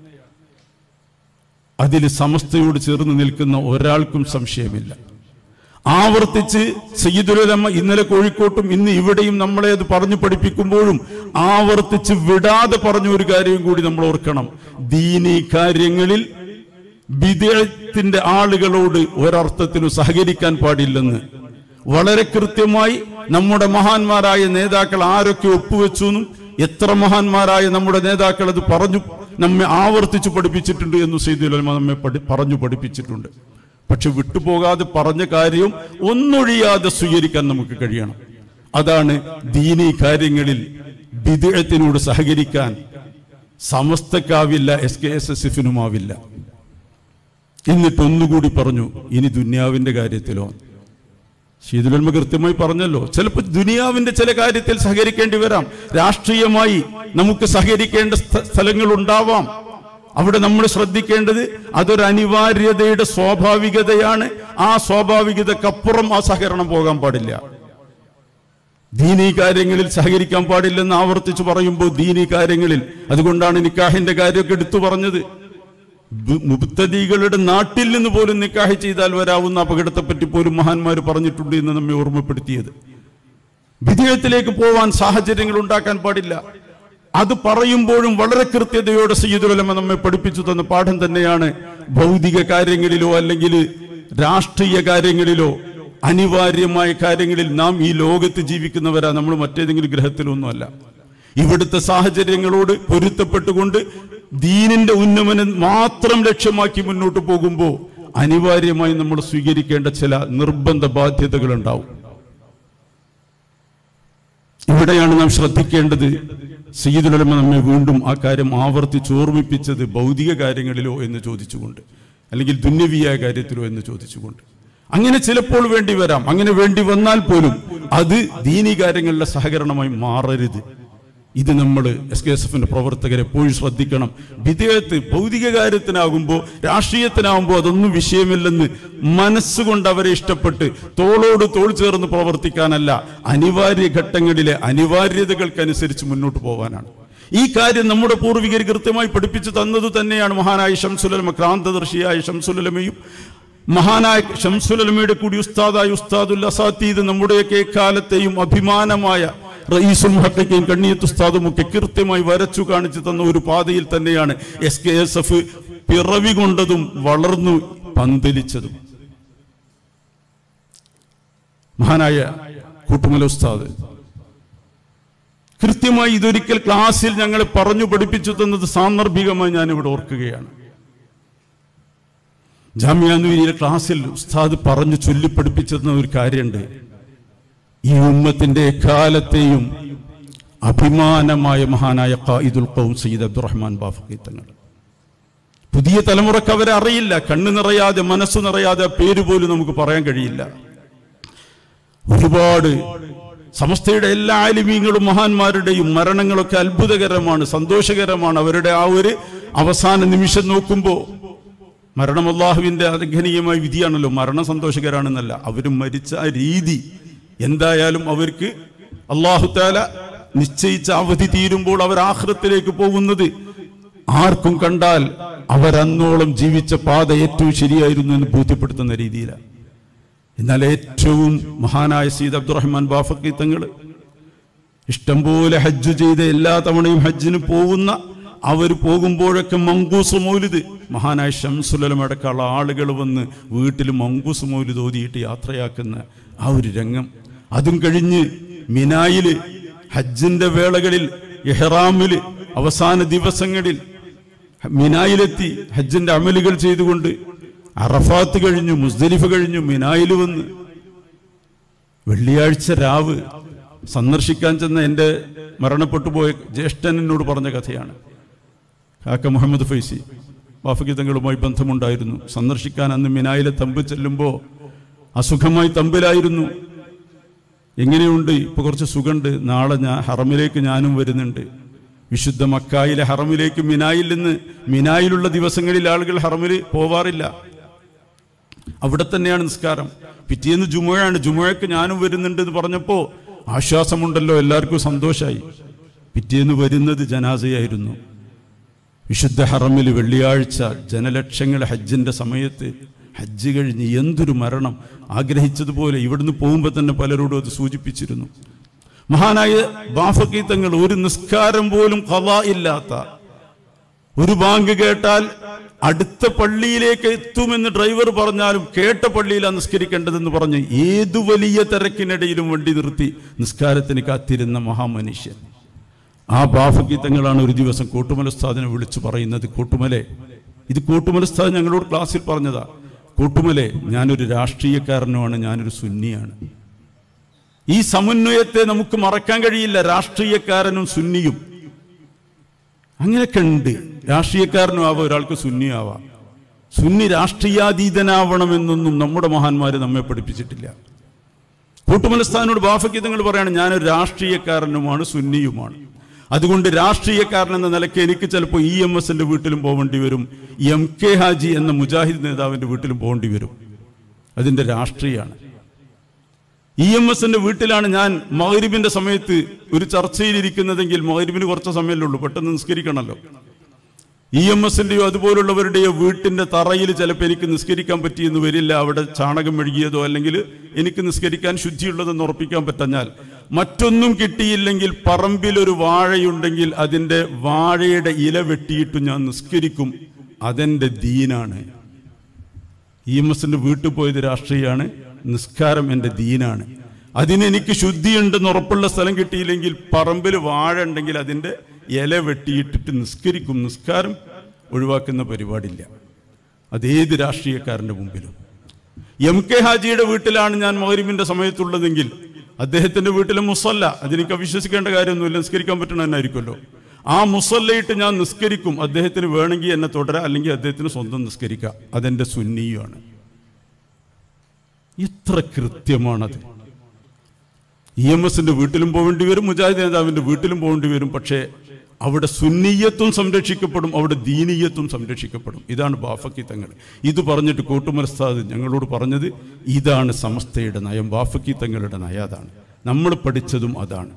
അതിൽ സമസ്തയോട് ചേർന്ന് നിൽക്കുന്ന ഒരാൾക്കും സംശയമില്ല ആവർത്തിച്ച് സയ്യിദുലമ ഇന്നലെ കോഴിക്കോട്ടും ഇന്ന് ഇവിടെയും നമ്മളെ അത് പറഞ്ഞു പഠിപ്പിക്കുമ്പോഴും ആവർത്തിച്ച് വിടാതെ പറഞ്ഞ ഒരു കാര്യം കൂടി നമ്മൾ ഓർക്കണം ദീനീ കാര്യങ്ങളിൽ വിദേഹത്തിന്റെ ആളുകളോട് ഒരർത്ഥത്തിനും സഹകരിക്കാൻ പാടില്ലെന്ന് വളരെ കൃത്യമായി നമ്മുടെ മഹാന്മാരായ നേതാക്കൾ ആരൊക്കെ ഒപ്പുവെച്ചു എന്നും എത്ര മഹാന്മാരായ നമ്മുടെ നേതാക്കൾ അത് പറഞ്ഞു നമ്മെ ആവർത്തിച്ചു പഠിപ്പിച്ചിട്ടുണ്ട് എന്ന് സൈദുലമ നമ്മെ പഠി പറഞ്ഞു പഠിപ്പിച്ചിട്ടുണ്ട് പക്ഷെ വിട്ടുപോകാതെ പറഞ്ഞ കാര്യം ഒന്നൊഴിയാതെ സ്വീകരിക്കാൻ നമുക്ക് കഴിയണം അതാണ് ദീനീ കാര്യങ്ങളിൽ വിദേഹത്തിനോട് സഹകരിക്കാൻ സമസ്തക്കാവില്ല എസ് കെ എസ് എസ് എഫിനുമാവില്ല എന്നിട്ട് ഒന്നുകൂടി പറഞ്ഞു ഇനി ദുന്യാവിന്റെ കാര്യത്തിലോ ശീതുലന്മ കൃത്യമായി പറഞ്ഞല്ലോ ചിലപ്പോൾ ദുനിയാവിന്റെ ചില കാര്യത്തിൽ സഹകരിക്കേണ്ടി വരാം രാഷ്ട്രീയമായി നമുക്ക് സഹകരിക്കേണ്ട സ്ഥ- സ്ഥലങ്ങൾ ഉണ്ടാവാം അവിടെ നമ്മൾ ശ്രദ്ധിക്കേണ്ടത് അതൊരു അനിവാര്യതയുടെ സ്വാഭാവികതയാണ് ആ സ്വാഭാവികതക്കപ്പുറം ആ സഹകരണം പോകാൻ പാടില്ല ദീനീ കാര്യങ്ങളിൽ സഹകരിക്കാൻ പാടില്ലെന്ന് ആവർത്തിച്ച് പറയുമ്പോൾ ദീനീ കാര്യങ്ങളിൽ അതുകൊണ്ടാണ് നിക്കാഹിന്റെ കാര്യമൊക്കെ എടുത്തു പറഞ്ഞത് ബ് മുബ്തദീകളുടെ നാട്ടിൽ നിന്ന് പോലും നിക്കാഹ് ചെയ്താൽ വരാവുന്ന അപകടത്തെപ്പറ്റി പോലും മഹാന്മാർ പറഞ്ഞിട്ടുണ്ട് എന്ന് നമ്മെ ഓർമ്മപ്പെടുത്തിയത് വിധേയത്തിലേക്ക് പോവാൻ സാഹചര്യങ്ങൾ ഉണ്ടാക്കാൻ പാടില്ല അത് പറയുമ്പോഴും വളരെ കൃത്യതയോടെ സയ്യിദുലമ നമ്മെ പഠിപ്പിച്ചു തന്ന പാഠം തന്നെയാണ് ഭൗതിക കാര്യങ്ങളിലോ അല്ലെങ്കിൽ രാഷ്ട്രീയ കാര്യങ്ങളിലോ അനിവാര്യമായ കാര്യങ്ങളിൽ നാം ഈ ലോകത്ത് ജീവിക്കുന്നവരാ നമ്മൾ മറ്റേതെങ്കിലും ഗ്രഹത്തിലൊന്നുമല്ല ഇവിടുത്തെ സാഹചര്യങ്ങളോട് പൊരുത്തപ്പെട്ടുകൊണ്ട് ദീനിന്റെ ഉന്നമനം മാത്രം ലക്ഷ്യമാക്കി മുന്നോട്ട് പോകുമ്പോൾ അനിവാര്യമായി നമ്മൾ സ്വീകരിക്കേണ്ട ചില നിർബന്ധ ബാധ്യതകൾ ഉണ്ടാവും ഇവിടെയാണ് നാം ശ്രദ്ധിക്കേണ്ടത് സയ്യിദുലമ നമ്മെ വീണ്ടും ആ കാര്യം ആവർത്തിച്ച് ഓർമ്മിപ്പിച്ചത് ഭൗതിക കാര്യങ്ങളിലോ എന്ന് ചോദിച്ചുകൊണ്ട് അല്ലെങ്കിൽ ദുന്യവിയായ കാര്യത്തിലോ എന്ന് ചോദിച്ചുകൊണ്ട് അങ്ങനെ ചിലപ്പോൾ വേണ്ടി വരാം അങ്ങനെ വേണ്ടി വന്നാൽ പോലും അത് ദീനി കാര്യങ്ങളിലെ സഹകരണമായി മാറരുത് ഇത് നമ്മൾ എസ് കെ എസ് എഫിന്റെ പ്രവർത്തകർ എപ്പോഴും ശ്രദ്ധിക്കണം വിധേയത്ത് ഭൗതിക കാര്യത്തിനാകുമ്പോൾ രാഷ്ട്രീയത്തിനാകുമ്പോൾ അതൊന്നും വിഷയമില്ലെന്ന് മനസ്സുകൊണ്ട് അവരെ ഇഷ്ടപ്പെട്ട് തോളോട് തോൾ ചേർന്ന് പ്രവർത്തിക്കാനല്ല അനിവാര്യ ഘട്ടങ്ങളിലെ അനിവാര്യതകൾക്കനുസരിച്ച് മുന്നോട്ട് പോകാനാണ് ഈ കാര്യം നമ്മുടെ പൂർവികർ കൃത്യമായി പഠിപ്പിച്ചു തന്നത് തന്നെയാണ് മഹാനായ ഷംസുലമ ക്രാന്തദർശിയായ ഷംസുലമയും മഹാനായ ഷംസുലമയുടെ കൂടി ഉസ്താദായ ഉസ്താദുൽ അസാത്തീദ് നമ്മുടെയൊക്കെ കാലത്തെയും അഭിമാനമായ റയീസുൽ ഹക്കയും കണ്ണിയത്ത് ഉസ്താദും ഒക്കെ കൃത്യമായി വരച്ചു കാണിച്ചു തന്ന ഒരു പാതയിൽ തന്നെയാണ് എസ് കെ എസ് എഫ് പിറവി കൊണ്ടതും വളർന്നു പന്തലിച്ചതും മഹാനായ കൂട്ടുമല ഉസ്താദ് കൃത്യമായി ഇതൊരിക്കൽ ക്ലാസ്സിൽ ഞങ്ങളെ പറഞ്ഞു പഠിപ്പിച്ചു തന്നത് സാന്ദർഭികമായി ഞാൻ ഇവിടെ ഓർക്കുകയാണ് ജാമ്യാനൂരിയിലെ ക്ലാസ്സിൽ ഉസ്താദ് പറഞ്ഞു ചൊല്ലിപ്പഠിപ്പിച്ചിരുന്ന ഒരു കാര്യമുണ്ട് ഈ ഉമ്മത്തിന്റെ എക്കാലത്തെയും അഭിമാനമായ മഹാനായ ഖായിദുൽ ഖൗം സയ്യിദ് അബ്ദുറഹ്മാൻ ബാഫഖി തങ്ങൾ പുതിയ തലമുറക്ക് അവരെ അറിയില്ല കണ്ണു നിറയാതെ മനസ്സു നിറയാതെ ആ പേര് പോലും നമുക്ക് പറയാൻ കഴിയില്ല ഒരുപാട് സമസ്തയുടെ എല്ലാ ആലിമീങ്ങളും മഹാന്മാരുടെയും മരണങ്ങളൊക്കെ അത്ഭുതകരമാണ് സന്തോഷകരമാണ് അവരുടെ ആ ഒരു അവസാന നിമിഷം നോക്കുമ്പോൾ മരണം അള്ളാഹുവിന്റെ അലംഘനീയമായ വിധിയാണല്ലോ മരണം സന്തോഷകരാണെന്നല്ല അവർ മരിച്ച ആ രീതി എന്തായാലും അവർക്ക് അള്ളാഹു താല നിശ്ചയിച്ച അവധി തീരുമ്പോൾ അവർ ആഹ്റത്തിലേക്ക് പോകുന്നത് ആർക്കും കണ്ടാൽ അവരന്നോളം ജീവിച്ച പാത ഏറ്റവും ശരിയായിരുന്നു എന്ന് ബോധ്യപ്പെടുത്തുന്ന രീതിയിലാണ് എന്നാൽ ഏറ്റവും മഹാനായ സീദ് അബ്ദുറഹ്മാൻ ബാഫക്കി തങ്ങൾ ഇഷ്ടംപോലെ ഹജ്ജ് ചെയ്ത് എല്ലാ തവണയും ഹജ്ജിന് പോകുന്ന അവർ പോകുമ്പോഴൊക്കെ മങ്കൂസ് മൗലിദ് മഹാനായ ഷംസുലമടക്കമുള്ള ആളുകൾ വന്ന് വീട്ടിൽ മങ്കൂസ് മൗലിദ് ഓതിയിട്ട് യാത്രയാക്കുന്ന ആ ഒരു രംഗം അതും കഴിഞ്ഞ് മിനായില് ഹജ്ജിന്റെ വേളകളിൽ ഇഹ്റാമില് അവസാന ദിവസങ്ങളിൽ മിനായിലെത്തി ഹജ്ജിന്റെ അമലുകൾ ചെയ്തുകൊണ്ട് അറഫാത്ത് കഴിഞ്ഞു മുസ്ദലിഫ കഴിഞ്ഞു മിനായിൽ വന്ന് വെള്ളിയാഴ്ച രാവ് സന്ദർശിക്കാൻ ചെന്ന എൻ്റെ മരണപ്പെട്ടു പോയ ജ്യേഷ്ഠൻ എന്നോട് പറഞ്ഞ കഥയാണ് കാക്ക മുഹമ്മദ് ഫൈസി വാഫഗീതങ്ങളുമായി ബന്ധമുണ്ടായിരുന്നു സന്ദർശിക്കാൻ അന്ന് മിനായിലെ തമ്പ് ചെല്ലുമ്പോൾ അസുഖമായി തമ്പിലായിരുന്നു എങ്ങനെയുണ്ട് ഇപ്പൊ കുറച്ച് സുഖമുണ്ട് നാളെ ഞാൻ ഹറമിലേക്ക് ഞാനും വരുന്നുണ്ട് വിശുദ്ധ മക്കായിലെ ഹറമിലേക്ക് മിനായിൽ നിന്ന് മിനായിലുള്ള ദിവസങ്ങളിൽ ആളുകൾ ഹറമിൽ പോവാറില്ല അവിടെ തന്നെയാണ് നിസ്കാരം പിറ്റേന്ന് ജുമുഴയാണ് ജുമുഴക്ക് ഞാനും വരുന്നുണ്ട് എന്ന് പറഞ്ഞപ്പോൾ ആശ്വാസമുണ്ടല്ലോ എല്ലാവർക്കും സന്തോഷമായി പിറ്റേന്ന് വരുന്നത് ജനാസയായിരുന്നു വിശുദ്ധ ഹറമിൽ വെള്ളിയാഴ്ച ജനലക്ഷങ്ങൾ ഹജ്ജിന്റെ സമയത്ത് ഹജ്ജ് കഴിഞ്ഞ് എന്തൊരു മരണം ആഗ്രഹിച്ചതുപോലെ ഇവിടുന്ന് പോകുമ്പോൾ തന്നെ പലരോടും അത് സൂചിപ്പിച്ചിരുന്നു മഹാനായ ബാഫക്കി തങ്ങൾ ഒരു നിസ്കാരം പോലും കഥ ഇല്ലാത്ത ഒരു ബാങ്ക് കേട്ടാൽ അടുത്ത പള്ളിയിലേക്ക് എത്തുമെന്ന് ഡ്രൈവർ പറഞ്ഞാലും കേട്ട പള്ളിയിലാണ് നിസ്കരിക്കേണ്ടതെന്ന് പറഞ്ഞ് ഏതു വലിയ തിരക്കിനിടയിലും വണ്ടി നിർത്തി നിസ്കാരത്തിന് കാത്തിരുന്ന മഹാമനുഷ്യൻ ആ ബാഫഗീതങ്ങളാണ് ഒരു ദിവസം കൂട്ടുമലസ്താദിനെ വിളിച്ചു പറയുന്നത് കൂട്ടുമലെ ഇത് കൂട്ടുമലസ്താദ് ഞങ്ങളോട് ക്ലാസ്സിൽ പറഞ്ഞതാ കൂട്ടുമലെ ഞാനൊരു രാഷ്ട്രീയക്കാരനുമാണ് ഞാനൊരു സുന്നിയാണ് ഈ സമന്വയത്തെ നമുക്ക് മറക്കാൻ കഴിയില്ല രാഷ്ട്രീയക്കാരനും സുന്നിയും അങ്ങനെയൊക്കെ ഉണ്ട് രാഷ്ട്രീയക്കാരനും ആവാം ഒരാൾക്ക് സുന്നിയാവാം സുന്നി രാഷ്ട്രീയാതീതനാവണമെന്നൊന്നും നമ്മുടെ മഹാന്മാർ നമ്മെ പഠിപ്പിച്ചിട്ടില്ല കൂട്ടുമലസ്ഥാനോട് ബാഫഗീതങ്ങൾ പറയാണ് ഞാനൊരു രാഷ്ട്രീയക്കാരനുമാണ് സുന്നിയുമാണ് അതുകൊണ്ട് രാഷ്ട്രീയക്കാരൻ എന്ന നിലയ്ക്ക് എനിക്ക് ചിലപ്പോൾ ഇ എം എസിന്റെ വീട്ടിലും പോകേണ്ടി വരും എം കെ ഹാജി എന്ന മുജാഹിദ് നേതാവിന്റെ വീട്ടിലും പോകേണ്ടി വരും അതിന്റെ രാഷ്ട്രീയമാണ് ഇ എം എസിന്റെ വീട്ടിലാണ് ഞാൻ മഹരിബിന്റെ സമയത്ത് ഒരു ചർച്ചയിലിരിക്കുന്നതെങ്കിൽ മഹരിബിന് കുറച്ച് സമയമല്ലേ ഉള്ളൂ പെട്ടെന്ന് നിസ്കരിക്കണമല്ലോ ഇ എം എസിന്റെയോ അതുപോലുള്ളവരുടെയോ വീട്ടിന്റെ തറയിൽ ചിലപ്പോൾ എനിക്ക് നിസ്കരിക്കാൻ പറ്റിയെന്ന് വരില്ല അവിടെ ചാണകം മെഴുകിയതോ അല്ലെങ്കിൽ എനിക്ക് നിസ്കരിക്കാൻ ശുദ്ധിയുള്ളതെന്ന് ഉറപ്പിക്കാൻ പറ്റഞ്ഞാൽ മറ്റൊന്നും കിട്ടിയില്ലെങ്കിൽ പറമ്പിൽ ഒരു വാഴയുണ്ടെങ്കിൽ അതിൻ്റെ വാഴയുടെ ഇല വെട്ടിയിട്ട് ഞാൻ നിസ്കരിക്കും അതെൻ്റെ ദീനാണ് ഇ എം എസിന്റെ വീട്ടിൽ പോയത് രാഷ്ട്രീയമാണ് നിസ്കാരം എൻ്റെ ദീനാണ് അതിനെനിക്ക് ശുദ്ധിയുണ്ടെന്ന് ഉറപ്പുള്ള സ്ഥലം കിട്ടിയില്ലെങ്കിൽ പറമ്പിൽ വാഴ ഉണ്ടെങ്കിൽ അതിൻ്റെ ഇല വെട്ടിയിട്ടിട്ട് നിസ്കരിക്കും നിസ്കാരം ഒഴിവാക്കുന്ന പരിപാടിയില്ല അതേത് രാഷ്ട്രീയക്കാരൻ്റെ മുമ്പിലും എം കെ ഹാജിയുടെ വീട്ടിലാണ് ഞാൻ മഹരിമിന്റെ സമയത്തുള്ളതെങ്കിൽ അദ്ദേഹത്തിന്റെ വീട്ടിലെ മുസല്ല അതെനിക്ക് അവിശ്വസിക്കേണ്ട കാര്യമൊന്നുമില്ല നിസ്കരിക്കാൻ പറ്റണമെന്നായിരിക്കുമല്ലോ ആ മുസല്ലയിട്ട് ഞാൻ നിസ്കരിക്കും അദ്ദേഹത്തിന് വേണമെങ്കിൽ എന്നെ തുടരാം അല്ലെങ്കിൽ അദ്ദേഹത്തിന് സ്വന്തം നിസ്കരിക്കാം അതെന്റെ സുന്നിയുമാണ് ഇത്ര കൃത്യമാണത് ഇ എം എസിന്റെ വീട്ടിലും പോകേണ്ടി വരും മുജാഹിദ് നേതാവിന്റെ വീട്ടിലും പോകേണ്ടി വരും പക്ഷേ അവിടെ സുന്നീയത്വം സംരക്ഷിക്കപ്പെടും അവിടെ ദീനീയത്വം സംരക്ഷിക്കപ്പെടും ഇതാണ് ബാഫക്കി തങ്ങൾ ഇത് പറഞ്ഞിട്ട് കൂട്ടുമരസ്ഥാദ് ഞങ്ങളോട് പറഞ്ഞത് ഇതാണ് സമസ്തയുടെ നയം ബാഫക്കി തങ്ങളുടെ നയ അതാണ് നമ്മൾ പഠിച്ചതും അതാണ്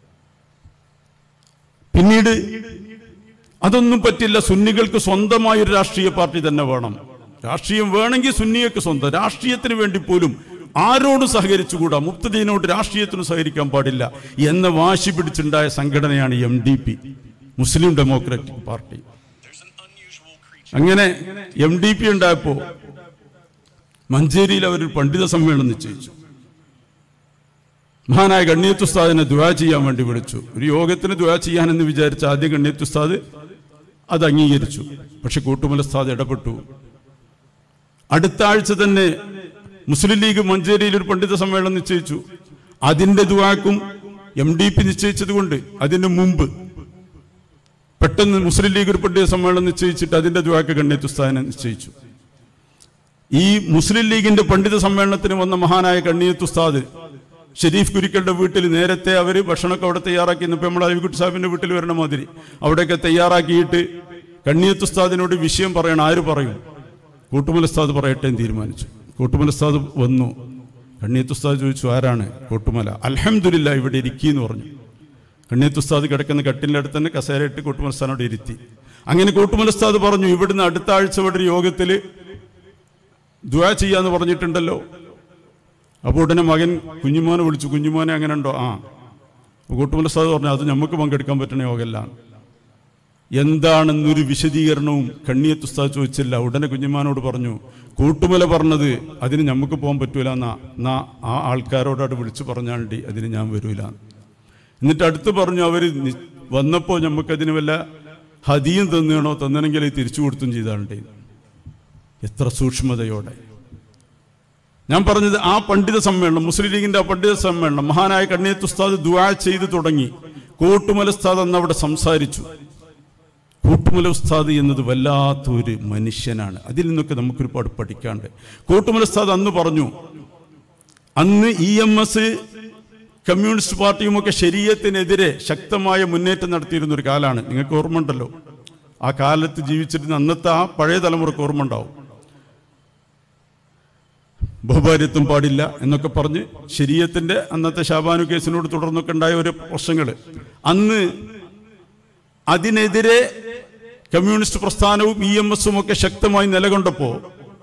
പിന്നീട് അതൊന്നും പറ്റില്ല സുന്നികൾക്ക് സ്വന്തമായ ഒരു രാഷ്ട്രീയ പാർട്ടി തന്നെ വേണം രാഷ്ട്രീയം വേണമെങ്കിൽ സുന്നിയക്ക് സ്വന്തം രാഷ്ട്രീയത്തിന് വേണ്ടി പോലും ആരോടും സഹകരിച്ചുകൂടാ മുക്തദീനോട് രാഷ്ട്രീയത്തിന് സഹകരിക്കാൻ പാടില്ല എന്ന വാശി പിടിച്ചുണ്ടായ സംഘടനയാണ് M D P Muslim Democratic Party അങ്ങനെ എം ഡി പി ഉണ്ടായപ്പോ മഞ്ചേരിയിൽ അവർ പണ്ഡിത സമ്മേളനം നിശ്ചയിച്ചു മഹാനായ ഗണ്യത്തുസ്താദിനെ ദുവാ ചെയ്യാൻ വേണ്ടി വിളിച്ചു ഒരു യോഗത്തിന് ദുവാ ചെയ്യാനെന്ന് വിചാരിച്ച ആദ്യം ഗണ്യത്തുസ്താദ് അത് അംഗീകരിച്ചു പക്ഷെ കൂട്ടുമലസ്താദ് ഇടപെട്ടു അടുത്ത ആഴ്ച തന്നെ മുസ്ലിം ലീഗ് മഞ്ചേരിയിൽ ഒരു പണ്ഡിത സമ്മേളനം നിശ്ചയിച്ചു അതിന്റെ ദുവാക്കും എം ഡി പി നിശ്ചയിച്ചത് കൊണ്ട് അതിന്റെ മുമ്പ് പെട്ടെന്ന് മുസ്ലിം ലീഗ് ഒരു പണ്ഡിത സമ്മേളനം നിശ്ചയിച്ചിട്ട് അതിന്റെ ദുവാക്ക് കണ്ണീത്തുസ്ഥാനം നിശ്ചയിച്ചു ഈ മുസ്ലിം ലീഗിന്റെ പണ്ഡിത സമ്മേളനത്തിന് വന്ന മഹാനായ കണ്ണീത്തുസ്താദ് ഷെരീഫ് കുരിക്കളുടെ വീട്ടിൽ നേരത്തെ അവർ ഭക്ഷണമൊക്കെ അവിടെ തയ്യാറാക്കി ഇന്നിപ്പോൾ നമ്മൾ അലിക്കുട്ടി സാഹിബിന്റെ വീട്ടിൽ വരണ മാതിരി അവിടെയൊക്കെ തയ്യാറാക്കിയിട്ട് കണ്ണിയത്തുസ്താദിനോട് വിഷയം പറയണം ആര് പറയും കൂട്ടുമലസ്താദ് പറയട്ടെ എന്ന് തീരുമാനിച്ചു കൂട്ടുമലസ്താദ് വന്നു കണ്ണിയത്തുസ്താദ് ചോദിച്ചു ആരാണ് കൂട്ടുമല അൽഹംദുലില്ല ഇവിടെ ഇരിക്കീന്ന് പറഞ്ഞു കണ്ണിയത്തുസ്താദ് കിടക്കുന്ന കട്ടിൻ്റെ അടുത്ത് തന്നെ കസേരയിട്ട് കൂട്ടുമലസ്താനോട് ഇരുത്തി അങ്ങനെ കൂട്ടുമലസ്താദ് പറഞ്ഞു ഇവിടുന്ന് അടുത്ത ആഴ്ച ഇവിടെ ഒരു യോഗത്തിൽ ദ്വാ ചെയ്യാന്ന് പറഞ്ഞിട്ടുണ്ടല്ലോ അപ്പോൾ ഉടനെ മകൻ കുഞ്ഞുമോനെ വിളിച്ചു കുഞ്ഞുമോനെ അങ്ങനെ ഉണ്ടോ ആ കൂട്ടുമലസ്താദ് പറഞ്ഞു അത് നമുക്ക് പങ്കെടുക്കാൻ പറ്റണ യോഗമല്ല എന്താണെന്നൊരു വിശദീകരണവും കണ്ണിയത്തുസ്താദ് ചോദിച്ചില്ല ഉടനെ കുഞ്ഞുമാനോട് പറഞ്ഞു കൂട്ടുമല പറഞ്ഞത് അതിന് നമുക്ക് പോകാൻ പറ്റൂല എന്നാ എന്നാ ആ ആൾക്കാരോട് വിളിച്ചു പറഞ്ഞാണ്ടി അതിന് ഞാൻ വരൂല എന്നിട്ട് അടുത്ത് പറഞ്ഞു അവർ വന്നപ്പോൾ നമുക്കതിന് വല്ല ഹതിയും തന്നണോ തന്നണമെങ്കിൽ അത് തിരിച്ചു കൊടുത്തും ചെയ്താണ്ടേ എത്ര സൂക്ഷ്മതയോടെ ഞാൻ പറഞ്ഞത് ആ പണ്ഡിത സമ്മേളനം മുസ്ലിം ലീഗിന്റെ ആ പണ്ഡിത സമ്മേളനം മഹാനായ കണ്ണിയത്ത് ഉസ്താദ് ദുആ ചെയ്തു തുടങ്ങി കൂട്ടുമല ഉസ്താദ് അന്ന് അവിടെ സംസാരിച്ചു കൂട്ടുമല ഉസ്താദ് എന്നത് വല്ലാത്തൊരു മനുഷ്യനാണ് അതിൽ നിന്നൊക്കെ നമുക്ക് ഒരുപാട് പഠിക്കാണ്ട് കൂട്ടുമല ഉസ്താദ് അന്ന് പറഞ്ഞു അന്ന് ഇ എം എസ് കമ്മ്യൂണിസ്റ്റ് പാർട്ടിയുമൊക്കെ ശരീരത്തിനെതിരെ ശക്തമായ മുന്നേറ്റം നടത്തിയിരുന്ന ഒരു കാലമാണ് നിങ്ങൾക്ക് ഓർമ്മ ഉണ്ടല്ലോ ആ കാലത്ത് ജീവിച്ചിരുന്ന അന്നത്തെ ആ പഴയ തലമുറക്ക് ഓർമ്മ ഉണ്ടാവും ബഹുഭാര്യത്വം പാടില്ല എന്നൊക്കെ പറഞ്ഞ് ശരീരത്തിന്റെ അന്നത്തെ ഷാബാനു കേസിനോട് തുടർന്നൊക്കെ ഉണ്ടായ ഒരു പ്രശ്നങ്ങൾ അന്ന് അതിനെതിരെ കമ്മ്യൂണിസ്റ്റ് പ്രസ്ഥാനവും ഇ എം എസും ഒക്കെ ശക്തമായി നിലകൊണ്ടപ്പോ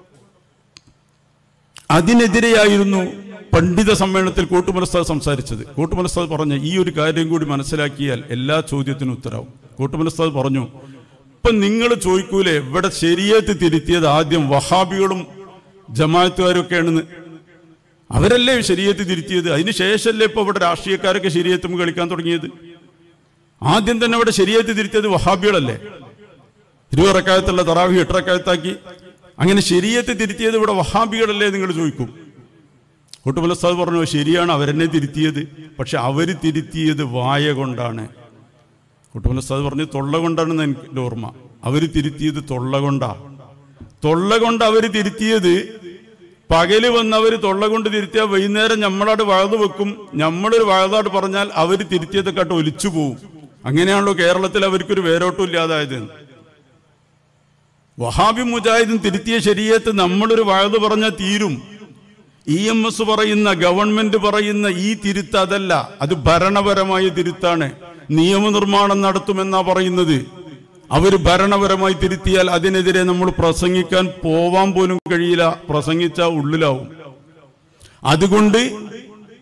അതിനെതിരെയായിരുന്നു പണ്ഡിത സമ്മേളനത്തിൽ കൂട്ടുമലസ്താദ് സംസാരിച്ചത് കൂട്ടുമലസ്താദ് പറഞ്ഞ ഈ ഒരു കാര്യം കൂടി മനസ്സിലാക്കിയാൽ എല്ലാ ചോദ്യത്തിനും ഉത്തരാവും കൂട്ടുമലസ്താദ് പറഞ്ഞു ഇപ്പൊ നിങ്ങൾ ചോദിക്കൂലേ ഇവിടെ ശരിയത്ത് തിരുത്തിയത് ആദ്യം വഹാബികളും ജമാഅത്തുകാരും ഒക്കെയാണെന്ന് അവരല്ലേ ശരീരത്ത് തിരുത്തിയത് അതിന് ശേഷമല്ലേ ഇപ്പൊ ഇവിടെ രാഷ്ട്രീയക്കാരൊക്കെ ശരീരത്തും കളിക്കാൻ തുടങ്ങിയത് ആദ്യം തന്നെ ഇവിടെ ശരീരത്ത് തിരുത്തിയത് വഹാബികളല്ലേ ഇരുപറക്കാലത്തുള്ള തറാവി എട്ടറക്കാലത്താക്കി അങ്ങനെ ശരീരത്തെ തിരുത്തിയത് ഇവിടെ വഹാബികളല്ലേ നിങ്ങൾ ചോദിക്കും കൂട്ടുമലസ്താദ് പറഞ്ഞു ശരിയാണ് അവരെന്നെ തിരുത്തിയത് പക്ഷെ അവർ തിരുത്തിയത് വായ കൊണ്ടാണ് കൂട്ടുമലസ്താദ് പറഞ്ഞു തൊള്ള കൊണ്ടാണെന്ന് എനിക്ക് ഓർമ്മ അവർ തിരുത്തിയത് തൊള്ള കൊണ്ടാ തൊള്ള കൊണ്ട് അവർ തിരുത്തിയത് പകല് വന്നവർ തൊള്ള കൊണ്ട് തിരുത്തിയാൽ വൈകുന്നേരം നമ്മളോട് വഴുത് വെക്കും നമ്മളൊരു വഴുതാട് പറഞ്ഞാൽ അവർ തിരുത്തിയതൊക്കെ ഒലിച്ചു പോവും അങ്ങനെയാണല്ലോ കേരളത്തിൽ അവർക്കൊരു വേരോട്ടം ഇല്ലാതായത് വഹാബി മുജാഹിദും തിരുത്തിയ ശരീരത്ത് നമ്മളൊരു വഴുത് പറഞ്ഞാൽ തീരും ഇ എം എസ് പറയുന്ന ഗവൺമെന്റ് പറയുന്ന ഈ തിരുത്ത് അതല്ല അത് ഭരണപരമായ തിരുത്താണ് നിയമനിർമ്മാണം നടത്തുമെന്നാ പറയുന്നത് അവർ ഭരണപരമായി തിരുത്തിയാൽ അതിനെതിരെ നമ്മൾ പ്രസംഗിക്കാൻ പോവാൻ പോലും കഴിയില്ല പ്രസംഗിച്ച ഉള്ളിലാവും അതുകൊണ്ട്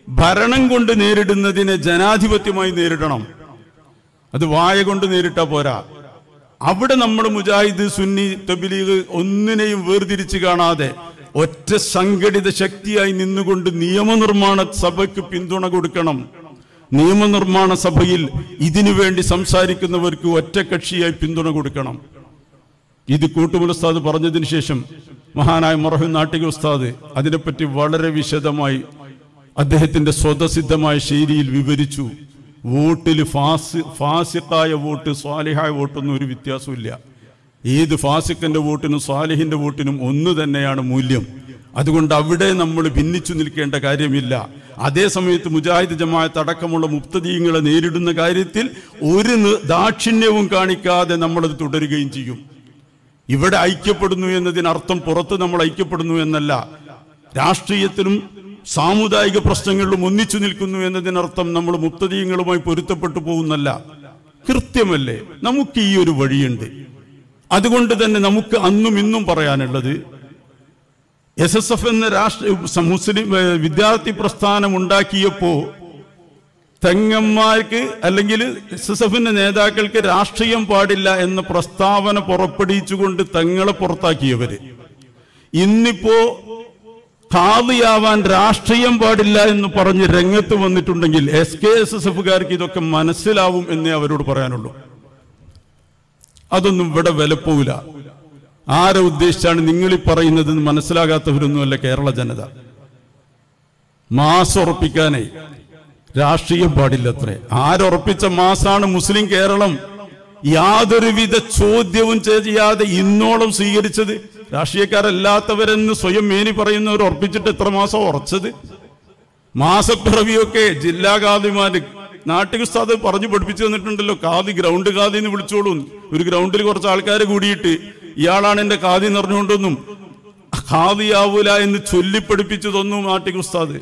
ഭരണം കൊണ്ട് നേരിടുന്നതിനെ ജനാധിപത്യമായി നേരിടണം അത് വായ കൊണ്ട് നേരിട്ടാ പോരാ അവിടെ നമ്മൾ മുജാഹിദ് സുന്നി തബ്ലീഗ് ഒന്നിനെയും വേർതിരിച്ച് കാണാതെ ഒറ്റ സംഘടിത ശക്തിയായി നിന്നുകൊണ്ട് നിയമനിർമ്മാണ സഭയ്ക്ക് പിന്തുണ കൊടുക്കണം നിയമനിർമ്മാണ സഭയിൽ ഇതിനു വേണ്ടി സംസാരിക്കുന്നവർക്ക് ഒറ്റക്കക്ഷിയായി പിന്തുണ കൊടുക്കണം ഇത് കൂട്ടുമുൽ ഉസ്താദ് പറഞ്ഞതിന് ശേഷം മഹാനായ മറഹു നാട്ടിക ഉസ്താദ് അതിനെപ്പറ്റി വളരെ വിശദമായി അദ്ദേഹത്തിന്റെ സ്വതസിദ്ധമായ ശൈലിയിൽ വിവരിച്ചു വോട്ടിൽ ഫാസ് ഫാസിക്കായ വോട്ട് സ്വാലിഹായ വോട്ടൊന്നും ഒരു വ്യത്യാസമില്ല ഏത് ഫാസിക്കന്റെ വോട്ടിനും സ്വാലിഹിന്റെ വോട്ടിനും ഒന്ന് തന്നെയാണ് മൂല്യം അതുകൊണ്ട് അവിടെ നമ്മൾ ഭിന്നിച്ചു നിൽക്കേണ്ട കാര്യമില്ല അതേ സമയത്ത് മുജാഹിദ് ജമാഅത്ത് അടക്കമുള്ള മുക്തദീയങ്ങളെ നേരിടുന്ന കാര്യത്തിൽ ഒരു നി- ദാക്ഷിണ്യവും കാണിക്കാതെ നമ്മളത് തുടരുകയും ചെയ്യും ഇവിടെ ഐക്യപ്പെടുന്നു എന്നതിനർത്ഥം പുറത്ത് നമ്മൾ ഐക്യപ്പെടുന്നു എന്നല്ല രാഷ്ട്രീയത്തിലും സാമുദായിക പ്രശ്നങ്ങളിലും ഒന്നിച്ചു നിൽക്കുന്നു എന്നതിനർത്ഥം നമ്മൾ മുക്തദീയങ്ങളുമായി പൊരുത്തപ്പെട്ടു പോകുന്നല്ല കൃത്യമല്ലേ നമുക്ക് ഈ ഒരു വഴിയുണ്ട് അതുകൊണ്ട് തന്നെ നമുക്ക് അന്നും ഇന്നും പറയാനുള്ളത് എസ് എസ് എഫ് എന്ന രാഷ്ട്ര മുസ്ലിം ഏ, വിദ്യാർത്ഥി പ്രസ്ഥാനം ഉണ്ടാക്കിയപ്പോ തെങ്ങന്മാർക്ക് അല്ലെങ്കിൽ എസ് എസ് എഫിന്റെ നേതാക്കൾക്ക് രാഷ്ട്രീയം പാടില്ല എന്ന പ്രസ്താവന പുറപ്പെടുവിച്ചുകൊണ്ട് തങ്ങളെ പുറത്താക്കിയവര് ഇന്നിപ്പോ ഖാദിയാവാൻ രാഷ്ട്രീയം പാടില്ല എന്ന് പറഞ്ഞ് രംഗത്ത് വന്നിട്ടുണ്ടെങ്കിൽ എസ് കെ എസ് എസ് എഫുകാർക്ക് ഇതൊക്കെ മനസ്സിലാവും എന്നേ അവരോട് പറയാനുള്ളൂ അതൊന്നും ഇവിടെ വിലപ്പോവില്ല ആരെ ഉദ്ദേശിച്ചാണ് നിങ്ങൾ ഈ പറയുന്നത് എന്ന് മനസ്സിലാകാത്തവരൊന്നുമല്ല കേരള ജനത മാസം ഉറപ്പിക്കാനേ രാഷ്ട്രീയം പാടില്ലത്രേ ആരുറപ്പിച്ച മാസാണ് മുസ്ലിം കേരളം യാതൊരുവിധ ചോദ്യവും ചെയ്യാതെ ഇന്നോളം സ്വീകരിച്ചത് രാഷ്ട്രീയക്കാരല്ലാത്തവരെന്ന് സ്വയം മേനി പറയുന്നവർ ഉറപ്പിച്ചിട്ട് എത്ര മാസം ഉറച്ചത് മാസപ്പിറവിയൊക്കെ ജില്ലാ കാദിമാര് നാട്ടിക ഉസ്താദ് പറഞ്ഞു പഠിപ്പിച്ചു തന്നിട്ടുണ്ടല്ലോ കാതി ഗ്രൗണ്ട് കാതി എന്ന് വിളിച്ചോളൂ ഒരു ഗ്രൗണ്ടിൽ കുറച്ച് ആൾക്കാർ കൂടിയിട്ട് ഇയാളാണ് എന്റെ കാതി നിറഞ്ഞുകൊണ്ടൊന്നും ഖാദിയാവൂല എന്ന് ചൊല്ലിപ്പഠിപ്പിച്ചു തന്നു നാട്ടിക ഉസ്താദ്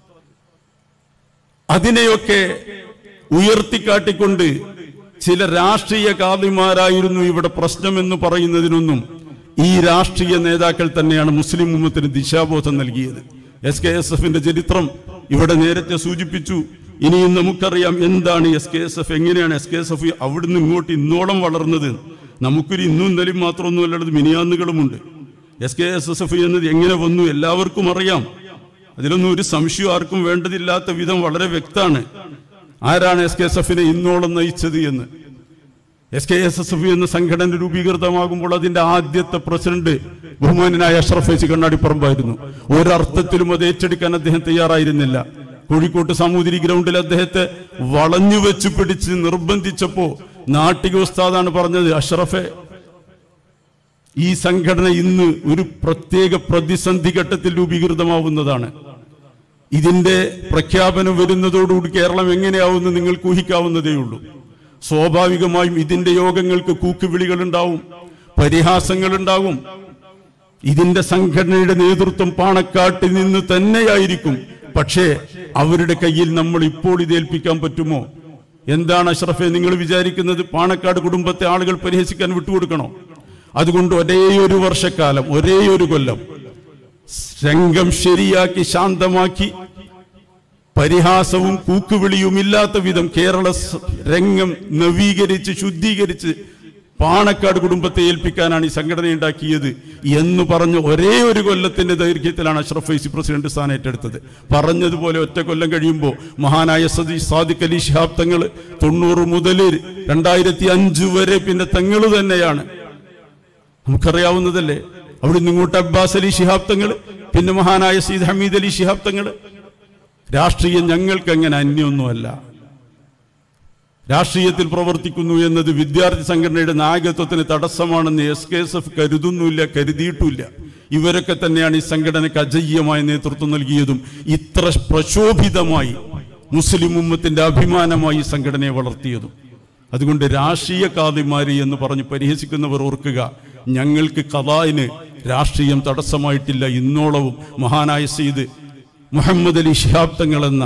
അതിനെയൊക്കെ ഉയർത്തിക്കാട്ടിക്കൊണ്ട് ചില രാഷ്ട്രീയ കാതിമാരായിരുന്നു ഇവിടെ പ്രശ്നമെന്ന് പറയുന്നതിനൊന്നും ഈ രാഷ്ട്രീയ നേതാക്കൾ തന്നെയാണ് മുസ്ലിം ഉമ്മത്തിന് ദിശാബോധം നൽകിയത് എസ് കെ എസ് എഫിന്റെ ചരിത്രം ഇവിടെ നേരത്തെ സൂചിപ്പിച്ചു ഇനിയും നമുക്കറിയാം എന്താണ് എസ് കെ എസ് എഫ് എങ്ങനെയാണ് എസ് കെ എസ് എഫ് അവിടുന്ന് ഇങ്ങോട്ട് ഇന്നോളം വളർന്നത് നമുക്കൊരു ഇന്നും ഇന്നലെയും മാത്രമൊന്നുമല്ലത് മിനിയാന്നുകളുമുണ്ട് S K S S F എന്നത് എങ്ങനെ വന്നു എല്ലാവർക്കും അറിയാം അതിലൊന്നും ഒരു സംശയം ആർക്കും വേണ്ടതില്ലാത്ത വിധം വളരെ വ്യക്തമാണ് ആരാണ് എസ് കെ എസ് എഫിനെ ഇന്നോളം നയിച്ചത് എന്ന് S K S S F എന്ന സംഘടന രൂപീകൃതമാകുമ്പോൾ അതിന്റെ ആദ്യത്തെ പ്രസിഡന്റ് ബഹുമാനായ അഷ്റഫ് എസ് കണ്ണാടിപ്പറമ്പായിരുന്നു ഒരർത്ഥത്തിലും അത് ഏറ്റെടുക്കാൻ അദ്ദേഹം തയ്യാറായിരുന്നില്ല കോഴിക്കോട്ട് സാമൂതിരി ഗ്രൗണ്ടിൽ അദ്ദേഹത്തെ വളഞ്ഞു വെച്ച് പിടിച്ച് നിർബന്ധിച്ചപ്പോ നാട്ടിക ഉസ്താദാണ് പറഞ്ഞത് അഷ്റഫെ ഈ സംഘടന ഇന്ന് ഒരു പ്രത്യേക പ്രതിസന്ധി ഘട്ടത്തിൽ രൂപീകൃതമാവുന്നതാണ് ഇതിന്റെ പ്രഖ്യാപനം വരുന്നതോടുകൂടി കേരളം എങ്ങനെയാവുമെന്ന് നിങ്ങൾക്ക് ഊഹിക്കാവുന്നതേ ഉള്ളൂ സ്വാഭാവികമായും ഇതിന്റെ യോഗങ്ങൾക്ക് കൂക്കുവിളികൾ ഉണ്ടാവും പരിഹാസങ്ങൾ ഉണ്ടാവും ഇതിന്റെ സംഘടനയുടെ നേതൃത്വം പാണക്കാട്ടിൽ നിന്ന് തന്നെയായിരിക്കും പക്ഷേ അവരുടെ കയ്യിൽ നമ്മൾ ഇപ്പോൾ ഇത് ഏൽപ്പിക്കാൻ പറ്റുമോ എന്താണ് അഷ്റഫെ നിങ്ങൾ വിചാരിക്കുന്നത് പാണക്കാട് കുടുംബത്തെ ആളുകൾ പരിഹസിക്കാൻ വിട്ടുകൊടുക്കണോ അതുകൊണ്ട് ഒരേ ഒരു വർഷക്കാലം ഒരേ ഒരു കൊല്ലം രംഗം ശരിയാക്കി ശാന്തമാക്കി പരിഹാസവും കൂക്കുവിളിയും ഇല്ലാത്ത വിധം കേരള സ- രംഗം നവീകരിച്ച് ശുദ്ധീകരിച്ച് പാണക്കാട് കുടുംബത്തെ ഏൽപ്പിക്കാനാണ് ഈ സംഘടന ഉണ്ടാക്കിയത് എന്ന് പറഞ്ഞ് ഒരേ ഒരു കൊല്ലത്തിന്റെ ദൈർഘ്യത്തിലാണ് അഷ്റഫ് ഫൈസി പ്രസിഡന്റ് സ്ഥാനം ഏറ്റെടുത്തത് പറഞ്ഞതുപോലെ ഒറ്റ കൊല്ലം കഴിയുമ്പോൾ മഹാനായ സദി സാദിഖ് അലി ശിഹാബ് തങ്ങൾ തൊണ്ണൂറ് മുതൽ രണ്ടായിരത്തി അഞ്ച് വരെ പിന്നെ തങ്ങൾ തന്നെയാണ് നമുക്കറിയാവുന്നതല്ലേ അവിടെ നിന്ന് ഇങ്ങോട്ട് അബ്ബാസ് അലി ശിഹാബ് തങ്ങൾ പിന്നെ മഹാനായ സീദ് ഹമീദ് അലി ശിഹാബ് തങ്ങൾ രാഷ്ട്രീയം ഞങ്ങൾക്ക് അങ്ങനെ അന്യൊന്നുമല്ല രാഷ്ട്രീയത്തിൽ പ്രവർത്തിക്കുന്നു എന്നത് വിദ്യാർത്ഥി സംഘടനയുടെ നായകത്വത്തിന് തടസ്സമാണെന്ന് എസ് കെ എസ് എഫ് കരുതുന്നില്ല കരുതിയിട്ടുമില്ല ഇവരൊക്കെ തന്നെയാണ് ഈ സംഘടനയ്ക്ക് അജയ്യമായ നേതൃത്വം നൽകിയതും ഇത്ര പ്രശോഭിതമായി മുസ്ലിം ഉമ്മത്തിന്റെ അഭിമാനമായി ഈ സംഘടനയെ വളർത്തിയതും അതുകൊണ്ട് രാഷ്ട്രീയ കാതിമാരി എന്ന് പറഞ്ഞ് പരിഹസിക്കുന്നവർ ഓർക്കുക ഞങ്ങൾക്ക് കഥായിന് രാഷ്ട്രീയം തടസ്സമായിട്ടില്ല ഇന്നോളവും മഹാനായ സീദ് മുഹമ്മദ് അലി ശിഹാബ് തങ്ങൾ എന്ന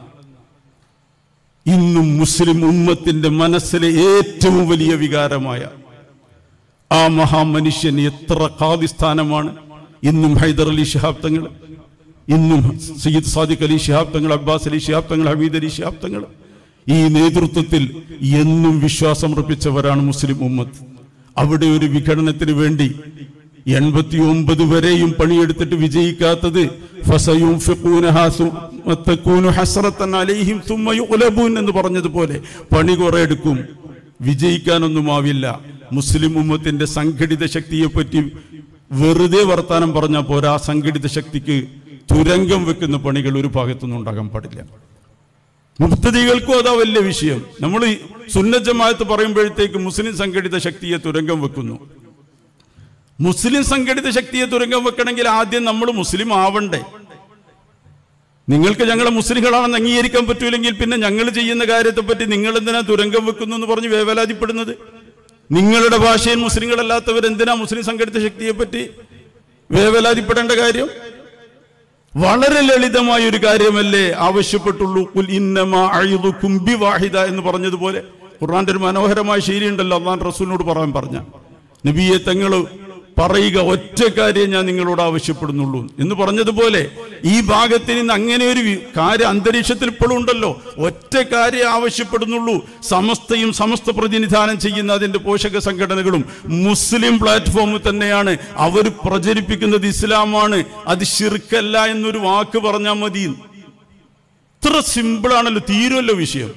ഇന്നും മുസ്ലിം ഉമ്മത്തിന്റെ മനസ്സിലെ ഏറ്റവും വലിയ വികാരമായ ആ മഹാമനുഷ്യൻ എത്ര ഖാദിസ്ഥാനമാണ് ഇന്നും ഹൈദർ അലി ശിഹാബ് തങ്ങൾ ഇന്നും സയ്യിദ് സാദിഖ് അലി ശിഹാബ് തങ്ങൾ അബ്ബാസ് അലി ശിഹാബ് തങ്ങൾ ഹമീദ് അലി ശിഹാബ് തങ്ങൾ ഈ നേതൃത്വത്തിൽ എന്നും വിശ്വാസമർപ്പിച്ചവരാണ് മുസ്ലിം ഉമ്മത്ത് അവിടെ ഒരു വിഘടനത്തിന് വേണ്ടി എൺപത്തി ഒമ്പത് വരെയും പണിയെടുത്തിട്ട് വിജയിക്കാത്തത് ഫസയുംഫിഖൂനഹാ സുമ്മ തകൂനു ഹസ്രത്തൻ അലൈഹിം സുമ്മ യുഗ്ലബൂൻ എന്ന് പറഞ്ഞതുപോലെ പണി കുറെ എടുക്കും വിജയിക്കാനൊന്നും ആവില്ല മുസ്ലിം ഉമ്മത്തിന്റെ സംഘടിത ശക്തിയെ പറ്റി വെറുതെ വർത്താനം പറഞ്ഞാൽ പോരാ ആ സംഘടിത ശക്തിക്ക് തുരങ്കം വെക്കുന്ന പണികൾ ഒരു ഭാഗത്തുനിന്നും ഉണ്ടാകാൻ പാടില്ല മുക്തതികൾക്കും അതാ വലിയ വിഷയം നമ്മൾ ഈ സുന്നജമായത്ത് പറയുമ്പോഴത്തേക്ക് മുസ്ലിം സംഘടിത ശക്തിയെ തുരങ്കം വെക്കുന്നു മുസ്ലിം സംഘടിത ശക്തിയെ തുരങ്കം വെക്കണമെങ്കിൽ ആദ്യം നമ്മൾ മുസ്ലിം ആവണ്ടേ നിങ്ങൾക്ക് ഞങ്ങളെ മുസ്ലിങ്ങളാണെന്ന് അംഗീകരിക്കാൻ പറ്റൂലെങ്കിൽ പിന്നെ ഞങ്ങൾ ചെയ്യുന്ന കാര്യത്തെപ്പറ്റി നിങ്ങൾ എന്തിനാ തുരങ്കം വെക്കുന്നു എന്ന് പറഞ്ഞ് വേവലാതിപ്പെടുന്നത് നിങ്ങളുടെ ഭാഷയിൽ മുസ്ലിങ്ങളല്ലാത്തവർ എന്തിനാ മുസ്ലിം സംഘടിത ശക്തിയെ പറ്റി വേവലാതിപ്പെടേണ്ട കാര്യം വളരെ ലളിതമായ ഒരു കാര്യമല്ലേ ആവശ്യപ്പെട്ടുള്ളൂ കുൽ ഇന്നമാ അഴിദുക്കും ബിവാഹിദ എന്ന് പറഞ്ഞതുപോലെ ഖുർആന്റെ ഒരു മനോഹരമായ ശൈലി ഉണ്ടല്ലോ അള്ളാൻ റസൂലിനോട് പറയാൻ പറഞ്ഞ നബിയെ തങ്ങൾ പറയുക ഒറ്റ കാര്യം ഞാൻ നിങ്ങളോട് ആവശ്യപ്പെടുന്നുള്ളൂ എന്ന് പറഞ്ഞതുപോലെ ഈ ഭാഗത്ത് നിന്ന് അങ്ങനെ ഒരു വി- കാര്യം അന്തരീക്ഷത്തിൽ ഇപ്പോഴും ഉണ്ടല്ലോ ഒറ്റ കാര്യം ആവശ്യപ്പെടുന്നുള്ളൂ സമസ്തയും സമസ്ത പ്രതിനിധാനം ചെയ്യുന്ന അതിന്റെ പോഷക സംഘടനകളും മുസ്ലിം പ്ലാറ്റ്ഫോമിൽ തന്നെയാണ് അവർ പ്രചരിപ്പിക്കുന്നത് ഇസ്ലാമാണ് അത് ഷിർക്കല്ല എന്നൊരു വാക്ക് പറഞ്ഞാൽ മതി ഇത്ര സിമ്പിളാണല്ലോ തീരുമല്ലോ വിഷയം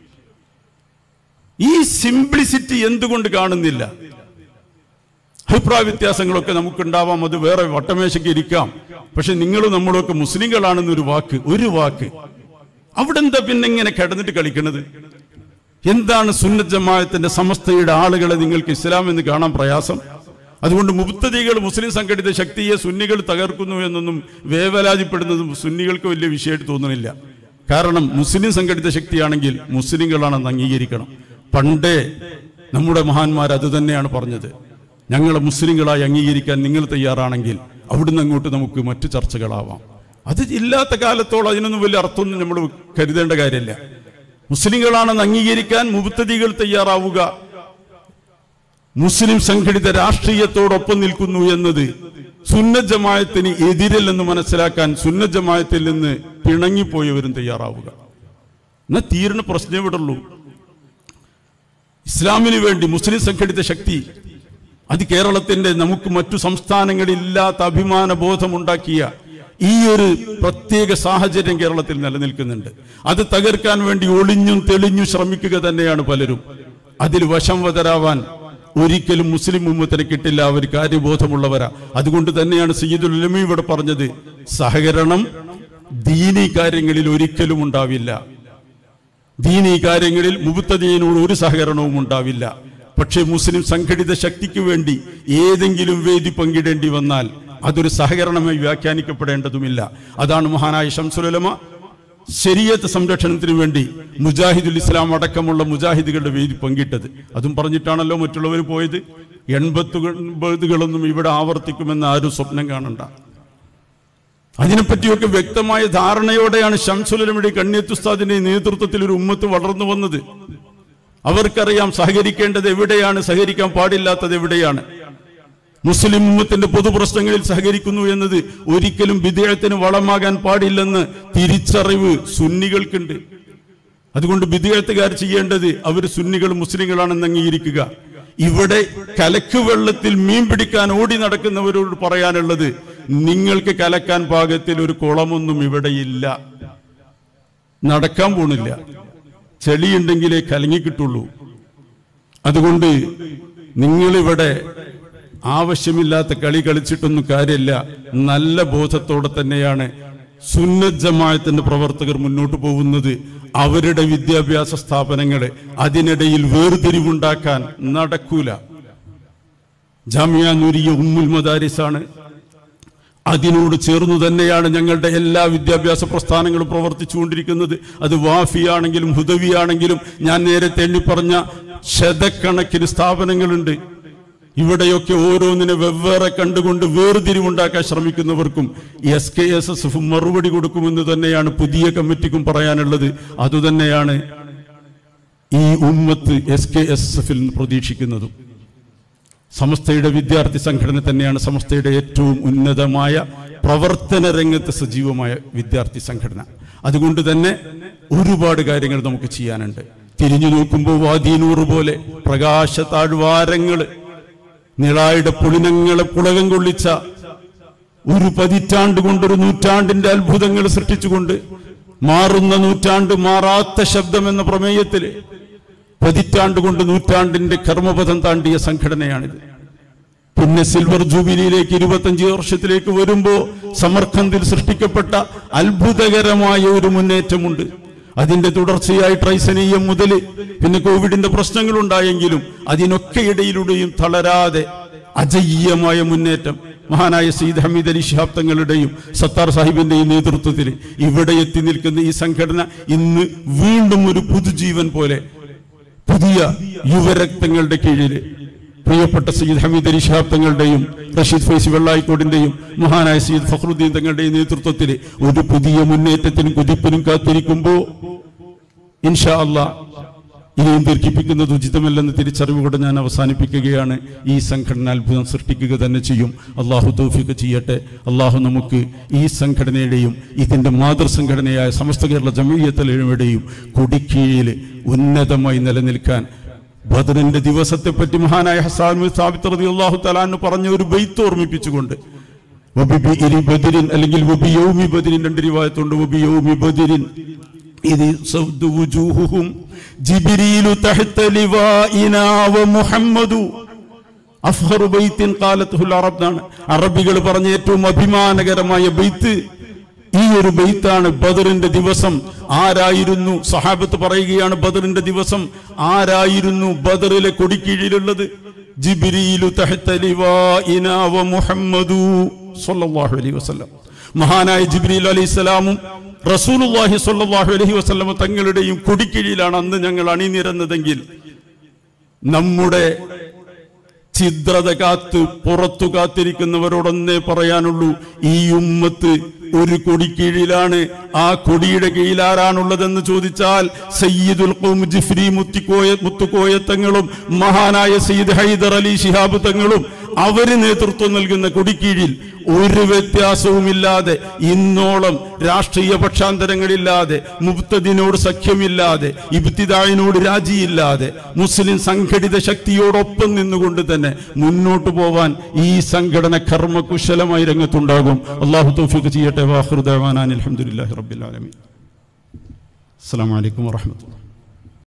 ഈ സിംപ്ലിസിറ്റി എന്തുകൊണ്ട് കാണുന്നില്ല അഭിപ്രായ വ്യത്യാസങ്ങളൊക്കെ നമുക്കുണ്ടാവാം അത് വേറെ വട്ടമേശയ്ക്ക് ഇരിക്കാം പക്ഷെ നിങ്ങൾ നമ്മളൊക്കെ മുസ്ലിങ്ങളാണെന്നൊരു വാക്ക് ഒരു വാക്ക് അവിടെ എന്താ പിന്നെ ഇങ്ങനെ കിടന്നിട്ട് കളിക്കണത് എന്താണ് സുന്നത്ത് ജമാഅത്തിന്റെ സമസ്തയുടെ ആളുകളെ നിങ്ങൾക്ക് ഇസ്ലാം എന്ന് കാണാൻ പ്രയാസം അതുകൊണ്ട് മുബ്തദികൾ മുസ്ലിം സംഘടിത ശക്തിയെ സുന്നികൾ തകർക്കുന്നു എന്നൊന്നും വേവലാതിപ്പെടുന്നതും സുന്നികൾക്ക് വലിയ വിഷയമായിട്ട് തോന്നുന്നില്ല കാരണം മുസ്ലിം സംഘടിത ശക്തിയാണെങ്കിൽ മുസ്ലിങ്ങളാണെന്ന് അംഗീകരിക്കണം പണ്ടേ നമ്മുടെ മഹാന്മാർ അത് തന്നെയാണ് പറഞ്ഞത് ഞങ്ങളെ മുസ്ലിങ്ങളായി അംഗീകരിക്കാൻ നിങ്ങൾ തയ്യാറാണെങ്കിൽ അവിടുന്ന് അങ്ങോട്ട് നമുക്ക് മറ്റു ചർച്ചകളാവാം അത് ഇല്ലാത്ത കാലത്തോളം അതിനൊന്നും വലിയ അർത്ഥമൊന്നും നമ്മൾ കരുതേണ്ട കാര്യമില്ല മുസ്ലിങ്ങളാണെന്ന് അംഗീകരിക്കാൻ മുബത്തതികൾ തയ്യാറാവുക മുസ്ലിം സംഘടിത രാഷ്ട്രീയത്തോടൊപ്പം നിൽക്കുന്നു എന്നത് സുന്നത്ത് ജമായത്തിന് എതിരല്ലെന്ന് മനസ്സിലാക്കാൻ സുന്നത്ത് ജമായത്തിൽ നിന്ന് പിണങ്ങിപ്പോയവരും തയ്യാറാവുക എന്നാൽ തീരണ പ്രശ്നം വിടുള്ളൂ ഇസ്ലാമിന് വേണ്ടി മുസ്ലിം സംഘടിത ശക്തി അത് കേരളത്തിന്റെ നമുക്ക് മറ്റു സംസ്ഥാനങ്ങളില്ലാത്ത അഭിമാന ബോധമുണ്ടാക്കിയ ഈ ഒരു പ്രത്യേക സാഹചര്യം കേരളത്തിൽ നിലനിൽക്കുന്നുണ്ട് അത് തകർക്കാൻ വേണ്ടി ഒളിഞ്ഞും തെളിഞ്ഞും ശ്രമിക്കുക തന്നെയാണ് പലരും അതിൽ വശംവതരാവാൻ ഒരിക്കലും മുസ്ലിം ഉമ്മത്തിന് കിട്ടില്ല അവർ കാര്യബോധമുള്ളവരാ അതുകൊണ്ട് തന്നെയാണ് സയ്യിദുൽ ഉലമി ഇവിടെ പറഞ്ഞത് സഹകരണം ദീനി കാര്യങ്ങളിൽ ഒരിക്കലും ഉണ്ടാവില്ല ദീനീ കാര്യങ്ങളിൽ മുബത്തദീനോട് ഒരു സഹകരണവും ഉണ്ടാവില്ല പക്ഷേ മുസ്ലിം സംഘടിത ശക്തിക്ക് വേണ്ടി ഏതെങ്കിലും വേദി പങ്കിടേണ്ടി വന്നാൽ അതൊരു സഹകരണമായി വ്യാഖ്യാനിക്കപ്പെടേണ്ടതുമില്ല അതാണ് മഹാനായ ഷംസുലമ ശരീരത്ത് സംരക്ഷണത്തിന് വേണ്ടി മുജാഹിദുൽ ഇസ്ലാം അടക്കമുള്ള മുജാഹിദുകളുടെ വേദി പങ്കിട്ടത് അതും പറഞ്ഞിട്ടാണല്ലോ മറ്റുള്ളവർ പോയത് എൺപത്തുകളൊന്നും ഇവിടെ ആവർത്തിക്കുമെന്ന് ആരും സ്വപ്നം കാണണ്ട അതിനെപ്പറ്റിയൊക്കെ വ്യക്തമായ ധാരണയോടെയാണ് ഷംസുലമിയുടെ കണ്യത്തുസ്താദിന്റെ നേതൃത്വത്തിൽ ഒരു ഉമ്മത്ത് വളർന്നു വന്നത് അവർക്കറിയാം സഹകരിക്കേണ്ടത് എവിടെയാണ് സഹകരിക്കാൻ പാടില്ലാത്തത് എവിടെയാണ് മുസ്ലിം ഉമ്മത്തിന്റെ പൊതുപ്രശ്നങ്ങളിൽ സഹകരിക്കുന്നു എന്നത് ഒരിക്കലും വിദേഹത്തിന് വളമാകാൻ പാടില്ലെന്ന് തിരിച്ചറിവ് സുന്നികൾക്കുണ്ട് അതുകൊണ്ട് വിദേഹത്തുകാർ ചെയ്യേണ്ടത് അവർ സുന്നികൾ മുസ്ലിങ്ങളാണെന്ന് അംഗീകരിക്കുക ഇവിടെ കലക്ക് വെള്ളത്തിൽ മീൻ പിടിക്കാൻ ഓടി നടക്കുന്നവരോട് പറയാനുള്ളത് നിങ്ങൾക്ക് കലക്കാൻ പാകത്തിൽ ഒരു കുളമൊന്നും ഇവിടെയില്ല നടക്കാൻ പോണില്ല ചെളിയുണ്ടെങ്കിലേ കലങ്ങി കിട്ടുള്ളൂ അതുകൊണ്ട് നിങ്ങളിവിടെ ആവശ്യമില്ലാത്ത കളി കളിച്ചിട്ടൊന്നും കാര്യമില്ല നല്ല ബോധത്തോടെ തന്നെയാണ് സുന്നത്ത് ജമാഅത്തിന്റെ പ്രവർത്തകർ മുന്നോട്ട് പോകുന്നത് അവരുടെ വിദ്യാഭ്യാസ സ്ഥാപനങ്ങളെ അതിനിടയിൽ വേർതിരിവുണ്ടാക്കാൻ നടക്കൂല ജാമിയ നൂരിയ ഉമ്മുൽ മദാരിസാണ് അതിനോട് ചേർന്നു തന്നെയാണ് ഞങ്ങളുടെ എല്ലാ വിദ്യാഭ്യാസ പ്രസ്ഥാനങ്ങളും പ്രവർത്തിച്ചുകൊണ്ടിരിക്കുന്നത് അത് വാഫിയാണെങ്കിലും ഹുദവിയാണെങ്കിലും ഞാൻ നേരത്തെ എണ്ണി പറഞ്ഞ ശതക്കണക്കിന് സ്ഥാപനങ്ങളുണ്ട് ഇവിടെയൊക്കെ ഓരോന്നിനെ വെവ്വേറെ കണ്ടുകൊണ്ട് വേർതിരിവുണ്ടാക്കാൻ ശ്രമിക്കുന്നവർക്കും S K S S F മറുപടി കൊടുക്കുമെന്ന് തന്നെയാണ് പുതിയ കമ്മിറ്റിക്കും പറയാനുള്ളത് അതുതന്നെയാണ് ഈ ഉമ്മത്ത് എസ് കെ എസ് എഫിൽ നിന്ന് പ്രതീക്ഷിക്കുന്നതും സമസ്തയുടെ വിദ്യാർത്ഥി സംഘടന തന്നെയാണ് സമസ്തയുടെ ഏറ്റവും ഉന്നതമായ പ്രവർത്തന രംഗത്ത് സജീവമായ വിദ്യാർത്ഥി സംഘടന അതുകൊണ്ട് തന്നെ ഒരുപാട് കാര്യങ്ങൾ നമുക്ക് ചെയ്യാനുണ്ട് തിരിഞ്ഞു നോക്കുമ്പോൾ വാദീനൂറ് പോലെ പ്രകാശ താഴ്വാരങ്ങള് നിളായുടെ പുളിനങ്ങളെ പുളകം കൊള്ളിച്ച ഒരു പതിറ്റാണ്ട് കൊണ്ട് ഒരു നൂറ്റാണ്ടിന്റെ അത്ഭുതങ്ങൾ സൃഷ്ടിച്ചുകൊണ്ട് മാറുന്ന നൂറ്റാണ്ട് മാറാത്ത ശബ്ദം എന്ന പ്രമേയത്തില് പതിറ്റാണ്ട് കൊണ്ട് നൂറ്റാണ്ടിന്റെ കർമ്മപഥം താണ്ടിയ സംഘടനയാണിത് പിന്നെ സിൽവർ ജൂബിലിയിലേക്ക് ഇരുപത്തഞ്ച് വർഷത്തിലേക്ക് വരുമ്പോ സമർഖന്ദിൽ സൃഷ്ടിക്കപ്പെട്ട അത്ഭുതകരമായ ഒരു മുന്നേറ്റമുണ്ട് അതിന്റെ തുടർച്ചയായി ട്രൈസനീയം മുതൽ പിന്നെ കോവിഡിന്റെ പ്രശ്നങ്ങൾ ഉണ്ടായെങ്കിലും അതിനൊക്കെ ഇടയിലൂടെയും തളരാതെ അജയ്യമായ മുന്നേറ്റം മഹാനായ സയ്യിദ് ഹമീദ് അലി ശിഹാബ് തങ്ങളുടെയും സത്താർ സാഹിബിന്റെയും നേതൃത്വത്തിൽ ഇവിടെ എത്തി നിൽക്കുന്ന ഈ സംഘടന ഇന്ന് വീണ്ടും ഒരു പുതുജീവൻ പോലെ പുതിയ യുവരക്തങ്ങളുടെ കീഴിൽ പ്രിയപ്പെട്ട സയ്യിദ് ഹമീദ് അലി ശിഹാബ് തങ്ങളുടെയും റഷീദ് ഫൈസി വെള്ളായിക്കോടിന്റെയും മഹാനായ സയ്യിദ് ഫഖറുദ്ദീൻ തങ്ങളുടെയും നേതൃത്വത്തിൽ ഒരു പുതിയ മുന്നേറ്റത്തിനും കുതിപ്പിനും കാത്തിരിക്കുമ്പോ ഇൻഷാ അല്ലാ ഇനിയും ദീർഘിപ്പിക്കുന്നത് ഉചിതമല്ലെന്ന് തിരിച്ചറിവുകൂടെ ഞാൻ അവസാനിപ്പിക്കുകയാണ് ഈ സംഘടന അത്ഭുതം സൃഷ്ടിക്കുക തന്നെ ചെയ്യും അള്ളാഹു തൗഫീഖ് ചെയ്യട്ടെ അള്ളാഹു നമുക്ക് ഈ സംഘടനയുടെയും ഇതിന്റെ മാതൃസംഘടനയായ സമസ്ത കേരള ജമീയത്തലയുടെയും കൊടിക്കീഴിൽ ഉന്നതമായി നിലനിൽക്കാൻ ബദറിന്റെ ദിവസത്തെ പറ്റി മഹാനായ ഹസാൻ സാബിത്ത് റതി അള്ളാഹു തലാന്ന് പറഞ്ഞ ഒരു ബെയ്ത്ത് ഓർമ്മിപ്പിച്ചുകൊണ്ട് വബിബി ഇരി ബദിരിൻ അല്ലെങ്കിൽ വബി യൗമി ബദിരിൻ രണ്ട് റിവായത്തുണ്ട് വബി യൗമി ബദിരിൻ ഇത് സൗദു വുജൂഹുഹും ജിബ്രീലു തഹ്ത ലിവാഇനാ വമുഹമ്മദു അഫ്ഹറു ബൈത്തിൻ ഖാലത്തുൽ അറബ് എന്നാണ് അറബികൾ പറഞ്ഞ ഏറ്റവും അഭിമാനകരമായ ബെയ്ത്ത് ഈ ഒരു ബെയ്ത്താണ് ബദറിന്റെ ദിവസം ആരായിരുന്നു സഹാബത്ത് പറയുകയാണ് ബദറിന്റെ ദിവസം ആരായിരുന്നു ബദറിലെ കൊടിക്കീഴിലുള്ളത് ജിബ്രീലു തഹ്ത ലിവാഇനാ വമുഹമ്മദു സ്വല്ലല്ലാഹു അലൈഹി വസല്ലം മഹാനായ ജിബ്രീൽ അലൈഹിസ്സലാമും റസൂലുള്ളാഹി സ്വല്ലല്ലാഹു അലൈഹി വസല്ലം തങ്ങളുടെയും കൊടിക്കീഴിലാണ് അന്ന് ഞങ്ങൾ അണിനിരന്നതെങ്കിൽ നമ്മുടെ ഛിദ്രത കാത്ത് പുറത്തു കാത്തിരിക്കുന്നവരോടൊന്നേ പറയാനുള്ളൂ ഈ ഉമ്മത്ത് ഒരു കൊടി കീഴിലാണ് ആ കൊടിയുടെ കീഴിൽ ആരാണുള്ളതെന്ന് ചോദിച്ചാൽ സയ്യിദുൽ ഖൗം ജിഫ്രി മുത്തിക്കോയ മുത്തുക്കോയത്തങ്ങളും മഹാനായ സയ്യിദ് ഹൈദർ അലി ശിഹാബ് തങ്ങളും അവര് നേതൃത്വം നൽകുന്ന കൊടിക്കീഴിൽ ഒരു വ്യത്യാസവുമില്ലാതെ ഇന്നോളം രാഷ്ട്രീയ പക്ഷാന്തരങ്ങളില്ലാതെ മുബ്തദിനോട് സഖ്യമില്ലാതെ ഇബ്തിദായിനോട് രാജിയില്ലാതെ മുസ്ലിം സംഘടിത ശക്തിയോടൊപ്പം നിന്നുകൊണ്ട് തന്നെ മുന്നോട്ട് പോവാൻ ഈ സംഘടന കർമ്മകുശലമായി രംഗത്തുണ്ടാകും അള്ളാഹു തൗഫീഖ് ചെയ്യട്ടെ വാഹൃദാൻ അലഹമുല്ലാഹി റബ്ബിൽ ആലമീൻ അസ്സലാമു അലൈക്കും വറഹ്മത്തുള്ളാഹി